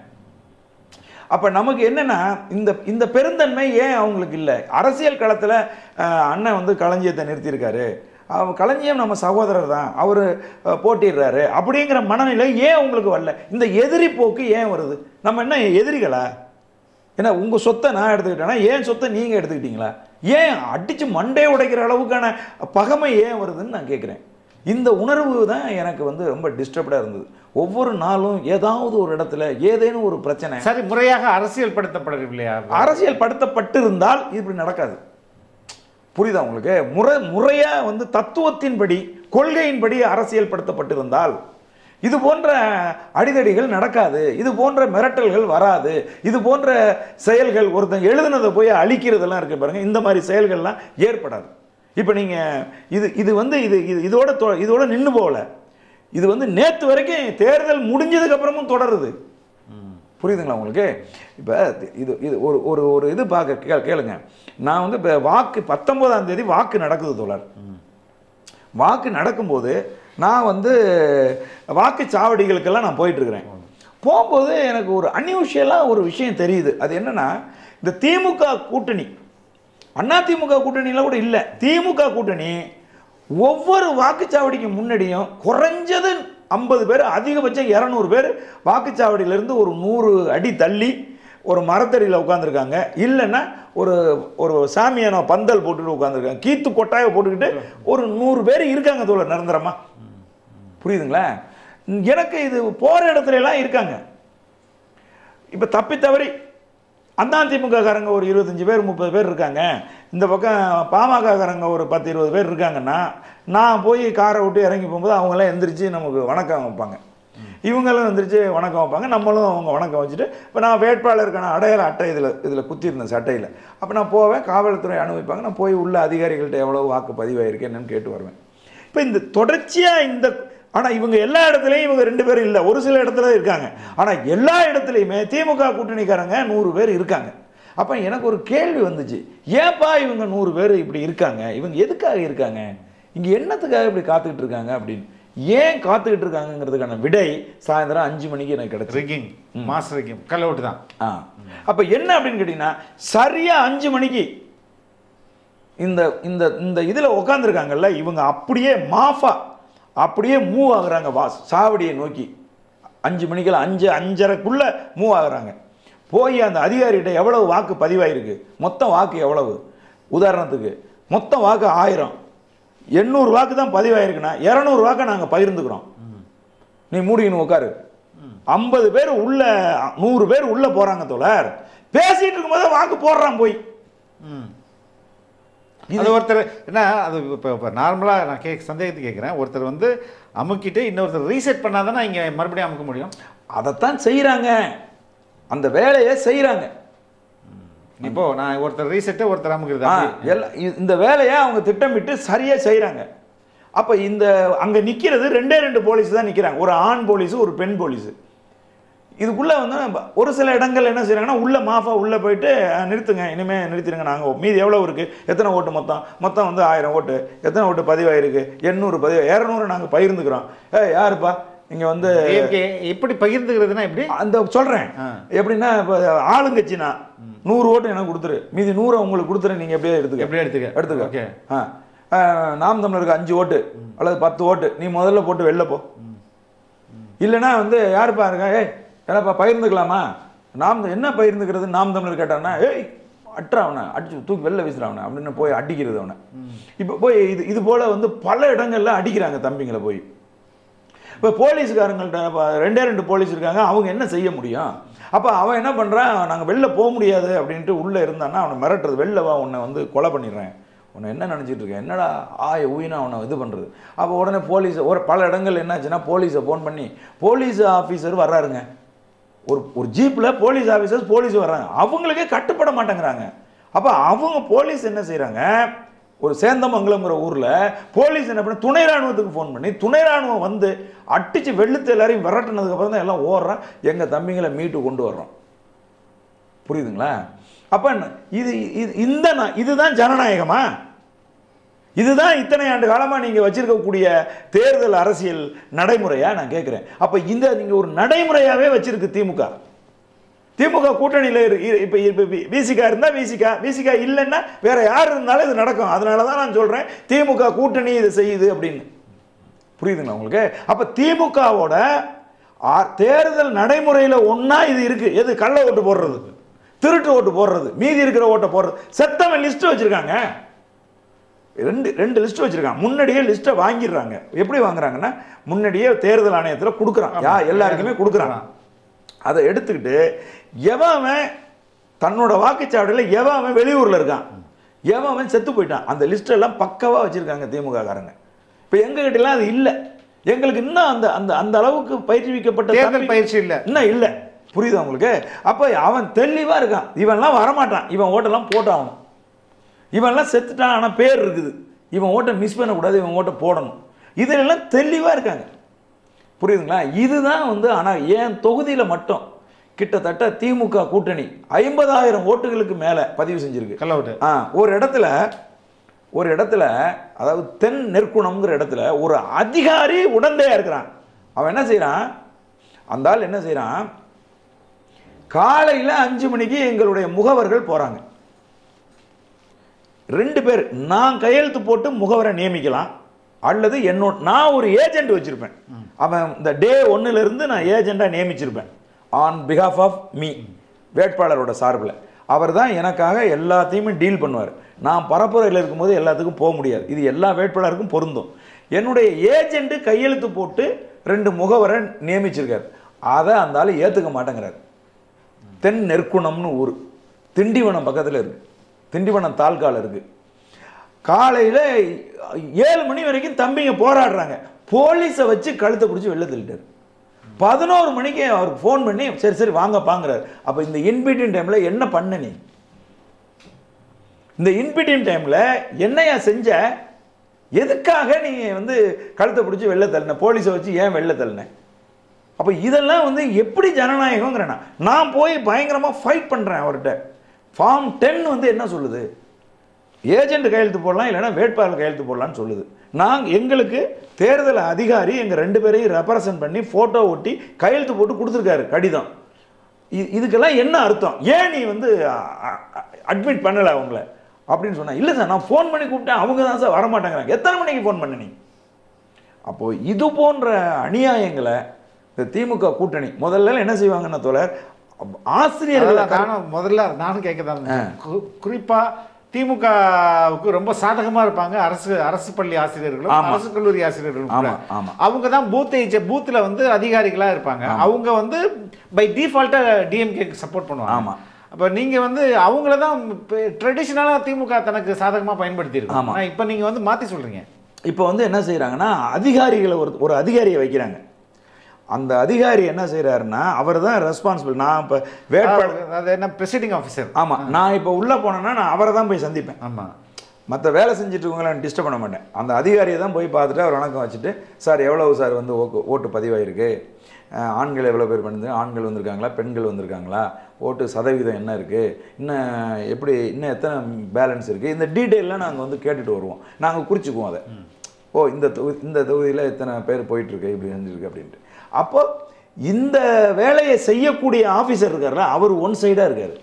அப்போ நமக்கு என்னன்னா இந்த இந்த பெருந்தன்மை ஏன் அவங்களுக்கு இல்லை அரசியல் களத்தில் அண்ணன் வந்து களஞ்சியத்தை நிறுத்தியிருக்காரு அவ- களஞ்சியம் நம்ம சகோதரர் தான் அவர் போட்டிடுறாரு அப்படிங்கிற மனநிலை ஏன் உங்களுக்கு வரல இந்த எதிரி போக்கு ஏன் வருது நம்ம என்ன எதிரிகளா ஏன்னா உங்கள் சொத்தை நான் எடுத்துக்கிட்டேன்னா ஏன் சொத்தை நீங்கள் எடுத்துக்கிட்டீங்களா ஏன் அடித்து மண்டையை உடைக்கிற அளவுக்கான பகமை ஏன் வருதுன்னு நான் கேட்குறேன் இந்த உணர்வு தான் எனக்கு வந்து ரொம்ப டிஸ்டர்ப்டாக இருந்தது ஒவ்வொரு நாளும் ஏதாவது ஒரு இடத்துல ஏதேனும் ஒரு பிரச்சனை சரி முறையாக அரசியல் படுத்தப்படவில்லையா அரசியல் படுத்தப்பட்டிருந்தால் இப்படி நடக்காது புரியுதா உங்களுக்கு முறை முறையாக வந்து தத்துவத்தின்படி கொள்கையின்படி அரசியல் படுத்தப்பட்டிருந்தால் இது போன்ற அடிதடிகள் நடக்காது இது போன்ற மிரட்டல்கள் வராது இது போன்ற செயல்கள் ஒருத்தன் எழுதுனதை போய் அழிக்கிறதெல்லாம் இருக்கு பாருங்க இந்த மாதிரி செயல்கள்லாம் ஏற்படாது இப்போ நீங்கள் இது இது வந்து இது இது இதோட தொ- இதோட நின்று போகல இது வந்து நேற்று வரைக்கும் தேர்தல் முடிஞ்சதுக்கு அப்புறமும் தொடருது புரியுதுங்களா உங்களுக்கு இப்போ இது இது ஒரு ஒரு ஒரு இது பார்க்க கே கேளுங்க நான் வந்து இப்போ வாக்கு பத்தொம்போதாம் தேதி வாக்கு நடக்குது தோழர் வாக்கு நடக்கும்போது நான் வந்து வாக்குச்சாவடிகளுக்கெல்லாம் நான் போயிட்டுருக்கிறேன் போகும்போது எனக்கு ஒரு அன்யூஷியலாக ஒரு விஷயம் தெரியுது அது என்னன்னா இந்த திமுக கூட்டணி அண்ணா திமுக கூட்டணியில் கூட இல்லை திமுக கூட்டணி ஒவ்வொரு வாக்குச்சாவடிக்கு முன்னாடியும் குறைஞ்சது ஐம்பது பேர் அதிகபட்சம் இரநூறு பேர் வாக்குச்சாவடியிலேருந்து ஒரு நூறு அடி தள்ளி ஒரு மரத்தடியில் உட்காந்துருக்காங்க இல்லைன்னா ஒரு ஒரு சாமியானோ பந்தல் போட்டுட்டு உட்காந்துருக்காங்க கீத்து கொட்டாயை போட்டுக்கிட்டு ஒரு நூறு பேர் இருக்காங்க தோழர் நிரந்தரமா புரியுதுங்களா எனக்கு இது போகிற இடத்துல எல்லாம் இருக்காங்க இப்போ தப்பி தவறி அதிமுக காரங்க ஒரு இருபத்தஞ்சி பேர் முப்பது பேர் இருக்காங்க இந்த பக்கம் பாமக காரங்க ஒரு பத்து இருபது பேர் இருக்காங்கன்னா நான் போய் காரை விட்டு இறங்கி போகும்போது அவங்களாம் எந்திரிச்சு நமக்கு வணக்கம் வைப்பாங்க இவங்களும் எந்திரிச்சு வணக்கம் வைப்பாங்க நம்மளும் அவங்க வணக்கம் வச்சுட்டு இப்போ நான் வேட்பாளருக்கான அடையாள அட்டை இதில் இதில் குத்திருந்தேன் சட்டையில் அப்போ நான் போவேன் காவல்துறை அனுமதிப்பாங்க நான் போய் உள்ள அதிகாரிகள்கிட்ட எவ்வளோ வாக்கு பதிவாயிருக்கு என்னன்னு கேட்டு வருவேன் இப்போ இந்த தொடர்ச்சியாக இந்த ஆனால் இவங்க எல்லா இடத்துலையும் இவங்க ரெண்டு பேரும் இல்லை ஒரு சில இடத்துல இருக்காங்க ஆனால் எல்லா இடத்துலையுமே திமுக கூட்டணிக்காரங்க நூறு பேர் இருக்காங்க அப்போ எனக்கு ஒரு கேள்வி வந்துச்சு ஏன்பா இவங்க நூறு பேர் இப்படி இருக்காங்க இவங்க எதுக்காக இருக்காங்க இங்கே என்னத்துக்காக இப்படி காத்துக்கிட்டு இருக்காங்க அப்படின்னு ஏன் காத்துக்கிட்டு இருக்காங்கங்கிறதுக்கான விடை சாயந்தரம் அஞ்சு மணிக்கு எனக்கு கிடைச்சு ரிக்கிங் மாஸ் ரிக்கிங் கல் அவுட் தான் ஆ அப்போ என்ன அப்படின்னு கேட்டிங்கன்னா சரியாக அஞ்சு மணிக்கு இந்த இந்த இந்த இதில் உட்காந்துருக்காங்கல்ல இவங்க அப்படியே மாஃபா அப்படியே மூவ் ஆகுறாங்க வாஸ் சாவடியை நோக்கி அஞ்சு மணிக்கெல்லாம் அஞ்சு அஞ்சரைக்குள்ளே மூவ் ஆகுறாங்க போய் அந்த அதிகாரிகிட்ட எவ்வளவு வாக்கு பதிவாயிருக்கு மொத்தம் வாக்கு எவ்வளவு உதாரணத்துக்கு மொத்தம் வாக்கு ஆயிரம் எண்ணூறு வாக்கு தான் பதிவாயிருக்குன்னா இரநூறு வாக்கை நாங்கள் பகிர்ந்துக்கிறோம் நீ மூடிக்கணும் உட்காரு ஐம்பது பேர் உள்ள நூறு பேர் உள்ள போறாங்க தோழர் பேசிட்டு இருக்கும்போது வாக்கு போடுறான் போய் அது ஒருத்தர் என்ன அது இப்போ இப்போ நார்மலாக நான் கேக் சந்தேகத்துக்கு கேட்குறேன் ஒருத்தர் வந்து அமுக்கிட்டு இன்னொருத்தர் ரீசெட் பண்ணாதானே இங்கே மறுபடியும் அமுக்க முடியும் அதைத்தான் செய்றாங்க அந்த வேலையை செய்றாங்க இப்போ நான் ஒருத்தர் ரீசெட்டு ஒருத்தர் அமுக்கிறது ஆ, அப்படி. எல்லாம் இ- இந்த வேலையை அவங்க திட்டமிட்டு சரியா செய்றாங்க அப்ப இந்த அங்க நிக்கிறது ரெண்டே ரெண்டு போலீஸ் தான் நிக்கிறாங்க ஒரு ஆண் போலீஸ் ஒரு பெண் போலீஸ் இதுக்குள்ள வந்து நம்ம- ஒரு சில இடங்கள் என்ன செய்றாங்கன்னா உள்ள மாஃபா உள்ள போயிட்டு "அஹ், நிறுத்துங்க இனிமே நிறுத்திடுங்க நாங்க மீதி எவ்வளவு இருக்கு எத்தனை ஓட்டு மொத்தம் மொத்தம் வந்து ஆயிரம் ஓட்டு எத்தனை ஓட்டு பதிவாயிருக்கு எண்ணூறு பதிவு இரநூறு நாங்க பகிர்ந்துக்கிறோம் ஏ யாருப்பா இங்க வந்து DMK எப்படி பகிர்ந்துக்கிறதுனா எப்படி அந்த சொல்றேன் ஆ. எப்படின்னா இப்போ ஆளுங்கட்சினா நூறு ஓட்டு எனக்கு கொடுத்துரு மீதி நூறை உங்களுக்கு கொடுத்துரு நீங்க எப்படியே எடுத்துக்க எப்படி எடுத்துக்க எடுத்துக்க ஓகே ஆ. ஆ, நாம் தமிழருக்கு அஞ்சு ஓட்டு அல்லது பத்து ஓட்டு நீ முதல்ல போட்டு வெளில போ இல்லைன்னா வந்து யாருப்பா இருக்கா ஏய் என்னப்பா பகிர்ந்துக்கலாமா நாம் என்ன பகிர்ந்துக்கிறது நாம் தமிழர் கேட்டான்னா ஏய் அட்டுறா அவனை அடிச்சு தூக்கி வெளில வீசுறான் அவனை அப்படின்னு போய் அடிக்கிறது அவனை இப்போ போய் இது இது போல வந்து பல இடங்கள்ல அடிக்கிறாங்க தம்பிங்களை போய் இப்போ போலீஸ்காரங்கள்ட்ட இப்ப ரெண்டே ரெண்டு போலீஸ் இருக்காங்க அவங்க என்ன செய்ய முடியும் அப்போ அவன் என்ன பண்ணுறான் நாங்கள் வெளில போக முடியாது அப்படின்ட்டு உள்ளே இருந்தான்னா அவனை மிரட்டுறது வெளில வா உன்னை வந்து கொலை பண்ணிடுறேன் உன்னை என்ன நினச்சிட்டு இருக்கேன் என்னடா ஆய ஊயினா அவனை இது பண்ணுறது அப்போ உடனே போலீஸ் ஒரு பல இடங்கள் என்னாச்சுன்னா போலீஸை ஃபோன் பண்ணி போலீஸ் ஆஃபீஸர் வர்றாருங்க ஒரு ஒரு ஜீப்பில் போலீஸ் ஆஃபீஸர்ஸ் போலீஸ் வர்றாங்க அவங்களுக்கே கட்டுப்பட மாட்டேங்கிறாங்க அப்போ அவங்க போலீஸ் என்ன செய்கிறாங்க ஒரு சேந்தமங்கலம்ங்கிற ஊரில் போலீஸ் என்ன பண்ணி துணை ராணுவத்துக்கு ஃபோன் பண்ணி துணை ராணுவம் வந்து அடித்து வெளுத்து எல்லாரையும் விரட்டுனதுக்கு அப்புறம் தான் எல்லாம் ஓடுறான் எங்கள் தம்பிங்களை மீட்டு கொண்டு வர்றோம் புரியுதுங்களா அப்போ இது இது- இந்த நா- இதுதான் ஜனநாயகமா இதுதான் இத்தனை ஆண்டு காலமா நீங்க வச்சிருக்கக்கூடிய தேர்தல் அரசியல் நடைமுறையா நான் கேட்கிறேன் அப்ப இந்த நீங்க ஒரு நடைமுறையாவே வச்சிருக்கு திமுக திமுக கூட்டணியில் இப்போ இப்போ விசிகா இருந்தால் விசிகா விசிகா இல்லைன்னா வேற யார் இருந்தாலும் இது நடக்கும் அதனால தான் நான் சொல்கிறேன் திமுக கூட்டணி இது செய்யுது அப்படின்னு புரியுதுங்களா உங்களுக்கு அப்போ திமுகவோட தேர்தல் நடைமுறையில் ஒன்றா இது இருக்கு எது கள்ள ஓட்டு போடுறது திருட்டு ஓட்டு போடுறது மீதி இருக்கிற ஓட்டை போடுறது செத்தவன் லிஸ்ட் வச்சிருக்காங்க ரெண்டு ரெண்டு லிஸ்ட் வச்சிருக்காங்க முன்னாடியே லிஸ்ட்டை வாங்கிடுறாங்க எப்படி வாங்குறாங்கன்னா முன்னாடியே தேர்தல் ஆணையத்தில் கொடுக்குறான் யா எல்லாருக்குமே கொடுக்குறான் அதை எடுத்துக்கிட்டு எவன் அவன் தன்னோட வாக்குச்சாவடியில் எவன் அவன் வெளியூரில் இருக்கான் எவன் அவன் செத்து போயிட்டான் அந்த லிஸ்ட் எல்லாம் பக்கவாக வச்சிருக்காங்க திமுக காரங்க இப்போ எங்ககிட்டலாம் அது இல்லை எங்களுக்கு இன்னும் அந்த அந்த அந்த அளவுக்கு பயிற்றுவிக்கப்பட்ட தேர்தல் தம்பி- பயிற்சி இல்ல இன்னும் இல்லை புரியுதா உங்களுக்கு அப்போ அவன் தெளிவாக இருக்கான் இவன்லாம் வரமாட்டான் இவன் ஓட்டெல்லாம் போட்டாகணும் இவன்லாம் செத்துட்டான் ஆனால் பேர் இருக்குது இவன் ஓட்டை மிஸ் பண்ணக்கூடாது இவன் ஓட்டை போடணும் இதிலெல்லாம் தெளிவாக இருக்காங்க புரியுதுங்களா இதுதான் வந்து ஆனால் என் தொகுதியில் மட்டும் கிட்டத்தட்ட திமுக கூட்டணி ஐம்பதாயிரம் ஓட்டுகளுக்கு மேலே பதிவு செஞ்சிருக்கு கல் அவுட் ஆ ஒரு இடத்துல ஒரு இடத்துல அதாவது தென் நெற்குணம்ங்கிற இடத்துல ஒரு அதிகாரி உடந்தையா இருக்கிறான் அவன் என்ன செய்றான் அந்த ஆள் என்ன செய்றான் காலையில அஞ்சு மணிக்கு எங்களுடைய முகவர்கள் போறாங்க ரெண்டு பேர் நான் கையெழுத்து போட்டு முகவரை நியமிக்கலாம் அல்லது என்னோட நான் ஒரு ஏஜென்ட் வச்சிருப்பேன் அவன் இந்த டே ஒன்னுல இருந்து நான் ஏஜெண்டா நியமிச்சிருப்பேன் ஆன் பிஹாஃப் ஆஃப் மீ வேட்பாளரோட சார்பில் அவர் தான் எனக்காக எல்லாத்தையுமே டீல் பண்ணுவார் நான் பரப்புரையில் இருக்கும்போது எல்லாத்துக்கும் போக முடியாது இது எல்லா வேட்பாளருக்கும் பொருந்தும் என்னுடைய ஏஜென்ட் கையெழுத்து போட்டு ரெண்டு முகவரை நியமிச்சிருக்காரு அதை அந்த ஆள் ஏற்றுக்க மாட்டேங்கிறார் தென் நெற்குணம்னு ஊர் திண்டிவனம் பக்கத்தில் இருக்கு திண்டிவனம் தாலுக்கால இருக்கு காலையில் ஏழு மணி வரைக்கும் தம்பிங்க போராடுறாங்க போலீஸை வச்சு கழுத்தை பிடிச்சி வெளில தள்ளிட்டாரு பதினோரு மணிக்கு அவருக்கு ஃபோன் பண்ணி சரி சரி வாங்கப்பாங்கிறார் அப்போ இந்த இன்பிட்வீன் டைமில் என்ன பண்ண நீ இந்த இன்பிட்வீன் டைமில் என்னையா செஞ்ச எதுக்காக நீ வந்து கழுத்தை பிடிச்சி வெளில தள்ளின போலீஸை வச்சு ஏன் வெளில தள்ளின அப்போ இதெல்லாம் வந்து எப்படி ஜனநாயகங்கிறேன் நான். நான் போய் பயங்கரமாக ஃபைட் பண்ணுறேன் அவர்கிட்ட ஃபார்ம் டென் வந்து என்ன சொல்லுது ஏஜென்ட் கையெழுத்து போடலாம் இல்லைன்னா வேட்பாளர் கையெழுத்து போடலாம்னு சொல்லுது நாங்கள் எங்களுக்கு தேர்தல் அதிகாரி எங்கள் ரெண்டு பேரையும் ரெப்ரசன்ட் பண்ணி ஃபோட்டோ ஒட்டி கையெழுத்து போட்டு கொடுத்துருக்காரு கடிதம் இ- இதுக்கெல்லாம் என்ன அர்த்தம் ஏன் நீ வந்து அட்மிட் பண்ணலை அவங்கள அப்படின்னு சொன்னா இல்லை சார் நான் ஃபோன் பண்ணி கூப்பிட்டேன் அவங்க தான் சார் வரமாட்டேங்கிறாங்க எத்தனை மணிக்கு ஃபோன் பண்ண நீ அப்போ இது போன்ற அநியாயங்களை இந்த திமுக கூட்டணி முதல்ல என்ன செய்வாங்கன்னா தோழர் ஆசிரியர்களை அதான் நானும் முதல்ல நானும் கேட்க தான் இருந்தேன். கு- குறிப்பா திமுகவுக்கு ரொம்ப சாதகமா இருப்பாங்க அரசு அரசு பள்ளி ஆசிரியர்களும் ஆமா. அரசு கல்லூரி ஆசிரியர்களும் கூட. ஆமா, ஆமா. அவங்க தான் பூத்தை பூத்துல வந்து அதிகாரிகளா இருப்பாங்க அவங்க வந்து பை டிஃபால்ட்டா டிஎம்கேக்கு சப்போர்ட் பண்ணுவாங்க ஆமா. அப்ப நீங்க வந்து அவங்கள தான் ட்ரெடிஷனலா திமுக தனக்கு சாதகமா பயன்படுத்தி இருக்கு ஆமா. ஆனா இப்ப நீங்க வந்து மாத்தி சொல்றீங்க இப்போ வந்து என்ன செய்கிறாங்கன்னா அதிகாரிகளை ஒரு ஒரு அதிகாரியை வைக்கிறாங்க அந்த அதிகாரி என்ன செய்கிறாருன்னா அவர் தான் ரெஸ்பான்சிபிள் நான் இப்போ வேட்பாளர் அது என்ன பிரசிடிங் ஆஃபீஸர் ஆமாம் நான் இப்போ உள்ளே போனேன்னா நான் அவரை தான் போய் சந்திப்பேன் ஆமா மற்ற வேலை செஞ்சுட்டு இருக்கவங்கள நான் டிஸ்டர்ப் பண்ண மாட்டேன் அந்த அதிகாரியை தான் போய் பார்த்துட்டு அவர் வணக்கம் வச்சுட்டு சார் எவ்வளவு சார் வந்து ஓக்கு- ஓட்டு பதிவாயிருக்கு அஹ், ஆண்கள் எவ்வளோ பேர் பண்ணுது ஆண்கள் வந்திருக்காங்களா பெண்கள் வந்திருக்காங்களா ஓட்டு சதவீதம் என்ன இருக்குது இன்னும் எப்படி இன்னும் எத்தனை பேலன்ஸ் இருக்குது இந்த டீட்டெயிலாம் நாங்கள் வந்து கேட்டுட்டு வருவோம் நாங்கள் குறிச்சிக்குவோம் அதை ஓ இந்த தொகுதி இந்த தொகுதியில் இத்தனை பேர் போயிட்டுருக்கு இப்படி செஞ்சுருக்கு அப்படின்ட்டு அப்போ இந்த வேலையை செய்யக்கூடிய ஆஃபீஸர் இருக்கார்ல அவர் ஒன் சைடாக இருக்கார்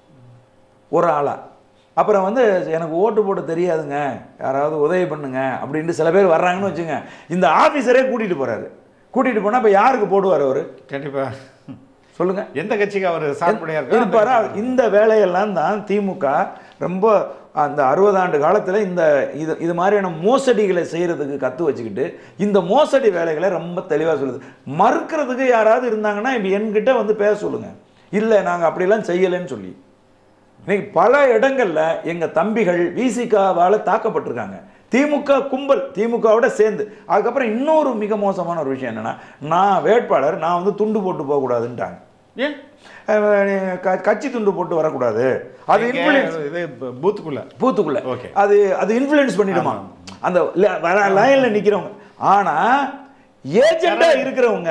ஒரு ஆளா அப்புறம் வந்து எனக்கு ஓட்டு போட தெரியாதுங்க யாராவது உதவி பண்ணுங்க அப்படின்ட்டு சில பேர் வர்றாங்கன்னு வச்சுங்க இந்த ஆஃபீஸரே கூட்டிகிட்டு போறாரு கூட்டிகிட்டு போனால் இப்போ யாருக்கு போடுவார் அவர் கண்டிப்பா சொல்லுங்க எந்த கட்சிக்கு அவர் சார்புடையா இருக்காரோ அந்த இருப்பாரா கட்சிக்கு. இந்த வேலையெல்லாம் தான் திமுக ரொம்ப அந்த அறுபது ஆண்டு காலத்தில் இந்த இது இது மாதிரியான மோசடிகளை செய்கிறதுக்கு கற்று வச்சுக்கிட்டு இந்த மோசடி வேலைகளை ரொம்ப தெளிவாக சொல்லுது மறுக்கிறதுக்கு யாராவது இருந்தாங்கன்னா இப்போ என்கிட்ட வந்து பேச சொல்லுங்க இல்லை நாங்கள் அப்படிலாம் செய்யலைன்னு சொல்லி இன்னைக்கு பல இடங்கள்ல எங்க தம்பிகள் விசிகாவால் தாக்கப்பட்டிருக்காங்க திமுக கும்பல் திமுகவோட சேர்ந்து அதுக்கப்புறம் இன்னொரு மிக மோசமான ஒரு விஷயம் என்னன்னா நான் வேட்பாளர் நான் வந்து துண்டு போட்டு போகக்கூடாதுன்ட்டாங்க ஏன் அஹ் க- கட்சி துண்டு போட்டு வரக்கூடாது அது இங்க இன்ஃப்ளூயன்ஸ் இது பூத்துக்குள்ள பூத்துக்குள்ள Okay. அது அது இன்ஃப்ளூயன்ஸ் பண்ணிடுமா அந்த ல- வர லைன்ல நிக்கிறவங்க ஆனா ஏஜெண்டா இருக்கிறவங்க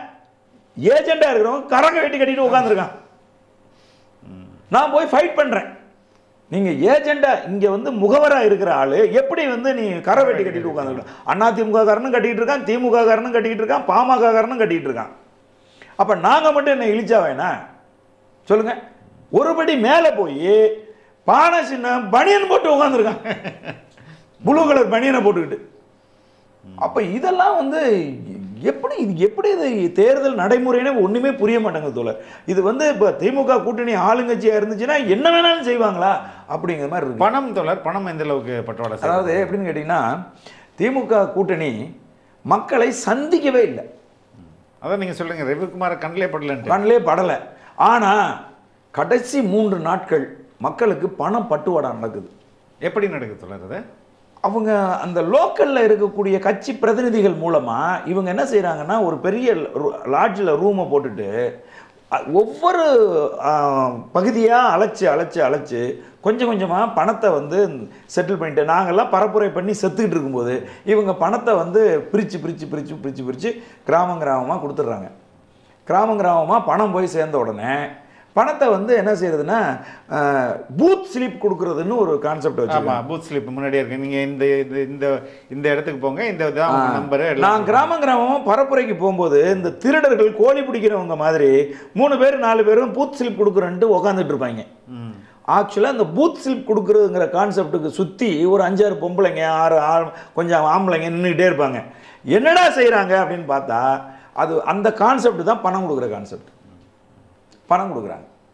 ஏஜெண்டா இருக்கிறவங்க கரங்க வெட்டி கட்டிட்டு உட்காந்துருக்கான் நான் போய் ஃபைட் பண்றேன் நீங்க ஏஜெண்டா இங்க வந்து முகவரா இருக்கிற ஆளு எப்படி வந்து நீ கரை வெட்டி கட்டிட்டு உட்காந்துருக்கலாம் அண்ணா திமுக காரனும் கட்டிட்டு இருக்கான் திமுக காரனும் கட்டிட்டு இருக்கான் பாமக காரனும் கட்டிட்டு இருக்கான் அப்ப நாங்க மட்டும் என்ன இழிச்சா வேணா சொல்லுங்க ஒருபடி மேல போய் பானை சின்ன பனியன் போட்டு உட்காந்துருக்கான் ப்ளூ கலர் பனியனை போட்டுக்கிட்டு அப்ப இதெல்லாம் வந்து எப்படி இது எப்படி இது தேர்தல் நடைமுறைனே ஒண்ணுமே புரிய மாட்டேங்குது தோழர் இது வந்து இப்ப திமுக கூட்டணி ஆளுங்கட்சியா இருந்துச்சுன்னா என்ன வேணாலும் செய்வாங்களா அப்படிங்கிற மாதிரி இருக்கு பணம் தொடர் பணம் எந்த அளவுக்கு பட்டுவாடா செய்யுது? அதாவது எப்படின்னு கேட்டிங்கன்னா திமுக கூட்டணி மக்களை சந்திக்கவே இல்லை அதான் நீங்க சொல்றீங்க ரவிக்குமார கண்ணிலே படலன்ட்டு கண்ணிலே படலை ஆனா கடைசி மூன்று நாட்கள் மக்களுக்கு பணம் பட்டுவாடா நடக்குது எப்படி நடக்குது தொடர் அது அவங்க அந்த லோக்கல்ல இருக்கக்கூடிய கட்சி பிரதிநிதிகள் மூலமா இவங்க என்ன செய்றாங்கன்னா ஒரு பெரிய லாட்ஜில் ரூமை போட்டுட்டு அ- ஒவ்வொரு பகுதியாக அழைச்சு அழைச்சு அழைச்சு கொஞ்சம் கொஞ்சமாக பணத்தை வந்து செட்டில் பண்ணிட்டு நாங்கள்லாம் பரப்புரை பண்ணி செத்துக்கிட்டு இருக்கும்போது இவங்க பணத்தை வந்து பிரித்து பிரித்து பிரித்து பிரித்து பிரித்து கிராமம் கிராமமாக கொடுத்துட்றாங்க கிராமம் கிராமமாக பணம் போய் சேர்ந்த உடனே பணத்தை வந்து என்ன செய்யறதுன்னா பூத் ஸ்லிப் கொடுக்கறதுன்னு ஒரு கான்செப்ட் ஆமா வச்சுருக்காங்க பூத் ஸ்லிப் முன்னாடியே இருக்கு நீங்க இந்த இது- இந்த இந்த இடத்துக்கு போங்க இந்த இதான் ஆ. நம்பர் நான் கிராமம் கிராமமா பரப்புரைக்கு போகும்போது இந்த திருடர்கள் கோழி பிடிக்கிறவங்க மாதிரி மூணு பேர் நாலு பேரும் பூத் ஸ்லிப் கொடுக்குறேன்ட்டு உக்காந்துட்டு இருப்பாங்க ஆக்சுவலாக அந்த பூத் ஸ்லிப் கொடுக்குறதுங்கிற கான்செப்ட்டுக்கு சுற்றி ஒரு அஞ்சாறு பொம்பளைங்க ஆறு ஆள் கொஞ்சம் ஆம்பளைங்க நின்றுக்கிட்டே இருப்பாங்க என்னடா செய்கிறாங்க அப்படின்னு பார்த்தா அது அந்த கான்செப்ட் தான் பணம் கொடுக்குற கான்செப்ட் பணம் கொடுக்குறாங்க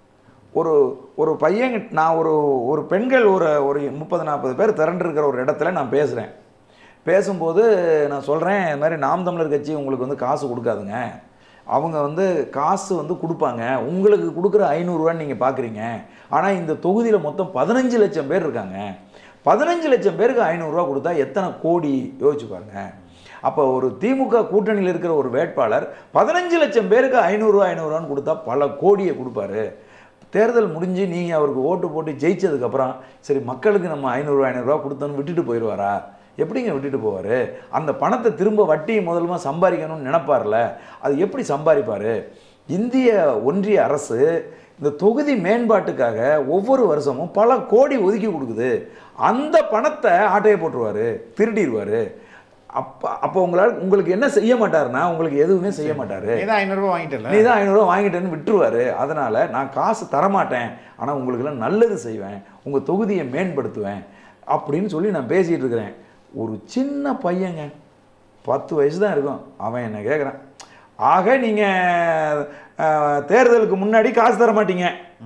ஒரு ஒரு பையன் நான் ஒரு ஒரு பெண்கள் ஒரு ஒரு முப்பது நாற்பது பேர் திரண்டிருக்கிற ஒரு இடத்துல நான் பேசுகிறேன் பேசும்போது நான் சொல்கிறேன் இது மாதிரி நாம் தமிழர் கட்சி உங்களுக்கு வந்து காசு கொடுக்காதுங்க அவங்க வந்து காசு வந்து கொடுப்பாங்க உங்களுக்கு கொடுக்குற ஐநூறுரூவான்னு நீங்கள் பார்க்குறீங்க ஆனால் இந்த தொகுதியில் மொத்தம் பதினஞ்சு லட்சம் பேர் இருக்காங்க பதினஞ்சு லட்சம் பேருக்கு ஐநூறுரூவா கொடுத்தா எத்தனை கோடி யோசிச்சு பாருங்க அப்போ ஒரு திமுக கூட்டணியில் இருக்கிற ஒரு வேட்பாளர் பதினஞ்சு லட்சம் பேருக்கு ஐநூறுரூவா ஐநூறுரூவான்னு கொடுத்தா பல கோடியை கொடுப்பாரு தேர்தல் முடிஞ்சு நீங்கள் அவருக்கு ஓட்டு போட்டு ஜெயிச்சதுக்கப்புறம் சரி மக்களுக்கு நம்ம ஐநூறுரூவா ஐநூறுரூவா கொடுத்தோன்னு விட்டுட்டு போயிடுவாரா எப்படிங்க விட்டுட்டு போவார் அந்த பணத்தை திரும்ப வட்டி முதலுமா சம்பாதிக்கணும்னு நினைப்பார்ல அது எப்படி சம்பாதிப்பார் இந்திய ஒன்றிய அரசு இந்த தொகுதி மேம்பாட்டுக்காக ஒவ்வொரு வருஷமும் பல கோடி ஒதுக்கி கொடுக்குது அந்த பணத்தை ஆட்டையை போட்டுருவார் திருடிடுவார் அப்போ அப்போ உங்களால் உங்களுக்கு என்ன செய்ய மாட்டாருன்னா உங்களுக்கு எதுவுமே செய்ய மாட்டார் நீ தான் ஐநூறுரூவா வாங்கிட்டல நீ தான் ஐநூறுரூவா வாங்கிட்டேன்னு விட்டுருவாரு அதனால் நான் காசு தரமாட்டேன் ஆனால் உங்களுக்கெல்லாம் நல்லது செய்வேன் உங்கள் தொகுதியை மேம்படுத்துவேன் அப்படின்னு சொல்லி நான் பேசிகிட்டு இருக்கிறேன் ஒரு சின்ன பையங்க பத்து வயசு தான் இருக்கும் அவன் என்ன கேட்குறான் ஆக நீங்கள் தேர்தலுக்கு முன்னாடி காசு தர மாட்டீங்க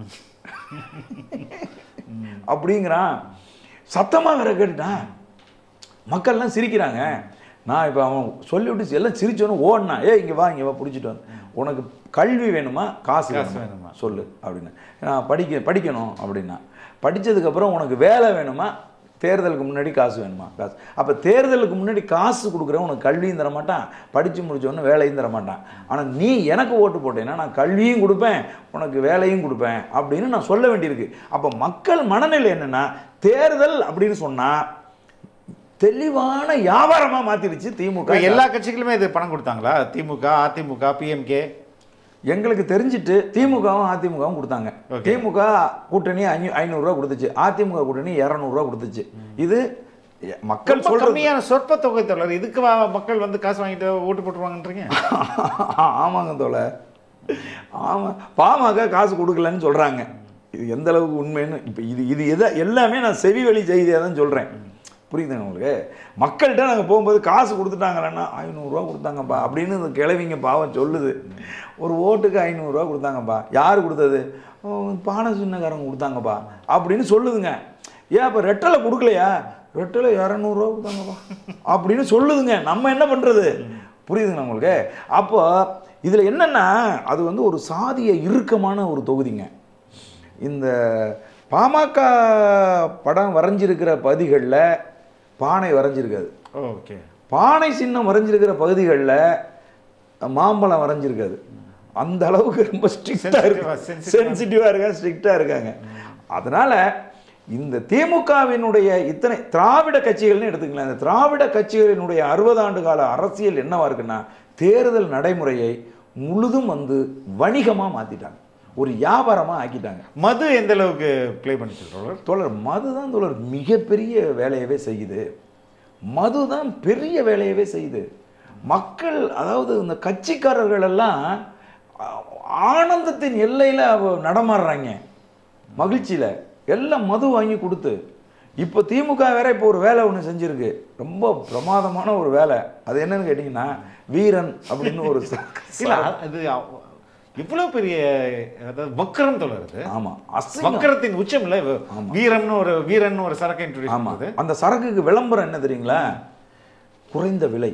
அப்படிங்கிறான் சத்தமாக வேற கேட்டுட்டான் மக்கள்லாம் சிரிக்கிறாங்க நான் இப்போ அவன் சொல்லிவிட்டு எல்லாம் சிரிச்சோன்னு ஓடினா ஏ இங்கே வா இங்கே வா பிடிச்சிட்டு வந்து உனக்கு கல்வி வேணுமா காசு காசு வேணுமா வேணுமா? சொல்லு அப்படின்னு நான் படிக்க படிக்கணும் அப்படின்னா படித்ததுக்கப்புறம் உனக்கு வேலை வேணுமா தேர்தலுக்கு முன்னாடி காசு வேணுமா காசு அப்போ தேர்தலுக்கு முன்னாடி காசு கொடுக்குறவன் உனக்கு கல்வியும் தர மாட்டான் படித்து முடிச்சவொன்னு வேலையும் தர மாட்டான் ஆனால் நீ எனக்கு ஓட்டு போட்டேன்னா நான் கல்வியும் கொடுப்பேன் உனக்கு வேலையும் கொடுப்பேன் அப்படின்னு நான் சொல்ல வேண்டியிருக்கு அப்போ மக்கள் மனநிலை என்னென்னா தேர்தல் அப்படின்னு சொன்னால் தெளிவான வியாபாரமா மாத்திருச்சு திமுக இப்ப எல்லா கட்சிகளுமே இது பணம் கொடுத்தாங்களா திமுக அதிமுக பிஎம்கே எங்களுக்கு தெரிஞ்சிட்டு திமுகவும் அதிமுகவும் கொடுத்தாங்க Okay. திமுக கூட்டணி ஐநூ ஐநூறுரூவா கொடுத்துச்சு அதிமுக கூட்டணி இரநூறுவா கொடுத்துச்சு இது எ- மக்கள் ரொம்ப சொல்றது கம்மியான சொற்ப தொகை தொடர் இதுக்கு வா- மக்கள் வந்து காசு வாங்கிட்டு ஓட்டு போட்டுருவாங்கன்றீங்க ஆமாங்க தோல ஆமா பாமக காசு கொடுக்கலன்னு சொல்றாங்க இது எந்த அளவுக்கு உண்மைன்னு இப்போ இது இது எதை எல்லாமே நான் செவி வழி செய்தியாக தான் சொல்றேன் புரியுதுங்க உங்களுக்கு மக்கள்கிட்ட நாங்கள் போகும்போது காசு கொடுத்துட்டாங்களேன்னா ஐநூறுரூவா கொடுத்தாங்கப்பா அப்படின்னு இந்த கிழவிங்க பாவம் சொல்லுது ஒரு ஓட்டுக்கு ஐநூறுரூவா கொடுத்தாங்கப்பா யார் கொடுத்தது "ஓ, பானை சின்னக்காரங்க கொடுத்தாங்கப்பா அப்படின்னு சொல்லுதுங்க ஏன் அப்போ ரெட்டலை கொடுக்கலையா ரெட்டலை இரநூறுவா கொடுத்தாங்கப்பா அப்படின்னு சொல்லுதுங்க நம்ம என்ன பண்ணுறது புரியுதுங்களா உங்களுக்கு அப்போ இதில் என்னென்னா அது வந்து ஒரு சாதிய இறுக்கமான ஒரு தொகுதிங்க இந்த பாமக படம் வரைஞ்சிருக்கிற பகுதிகளில் பானை வரைஞ்சிருக்காது ஓகே பானை சின்னம் வரைஞ்சிருக்கிற பகுதிகளில் மாம்பழம் வரைஞ்சிருக்காது அந்த அளவுக்கு ரொம்ப ஸ்ட்ரிக்டாக இருக்கு Sensitive-ஆ, sensitive-ஆ. சென்சிட்டிவாக இருக்காங்க ஸ்ட்ரிக்டாக இருக்காங்க அதனால் இந்த திமுகவினுடைய இத்தனை திராவிட கட்சிகள்னு எடுத்துக்கலாம் இந்த திராவிட கட்சிகளினுடைய அறுபது ஆண்டு கால அரசியல் என்னவா இருக்குன்னா தேர்தல் நடைமுறையை முழுதும் வந்து வணிகமாக மாற்றிட்டாங்க ஒரு வியாபாரமாக ஆக்கிட்டாங்க மது எந்த அளவுக்கு ப்ளே பண்ணி சொல்கிறோம் தோழர் மது தான் தோழர் மிகப்பெரிய வேலையவே செய்யுது மது தான் பெரிய வேலையவே செய்யுது மக்கள் அதாவது இந்த கட்சிக்காரர்கள் எல்லாம் ஆ- ஆனந்தத்தின் எல்லையில் நடமாடுறாங்க மகிழ்ச்சியில் எல்லாம் மது வாங்கி கொடுத்து இப்போ திமுக வேற இப்போ ஒரு வேலை ஒன்று செஞ்சிருக்கு ரொம்ப பிரமாதமான ஒரு வேலை அது என்னன்னு கேட்டிங்கன்னா வீரன் அப்படின்னு ஒரு ச- இல்ல அது அவ்- இவ்வளவு பெரிய அதாவது வக்கரம் தொடருது ஆமா அசிங்கம் வக்கரத்தின் உச்சம் இல்ல வீரம்னு ஒரு வீரன் ஒரு சரக்கு இன்ட்ரோடியூஸ் ஆமா பண்ணுது அந்த சரக்குக்கு விளம்பரம் என்ன தெரியுங்களா குறைந்த விலை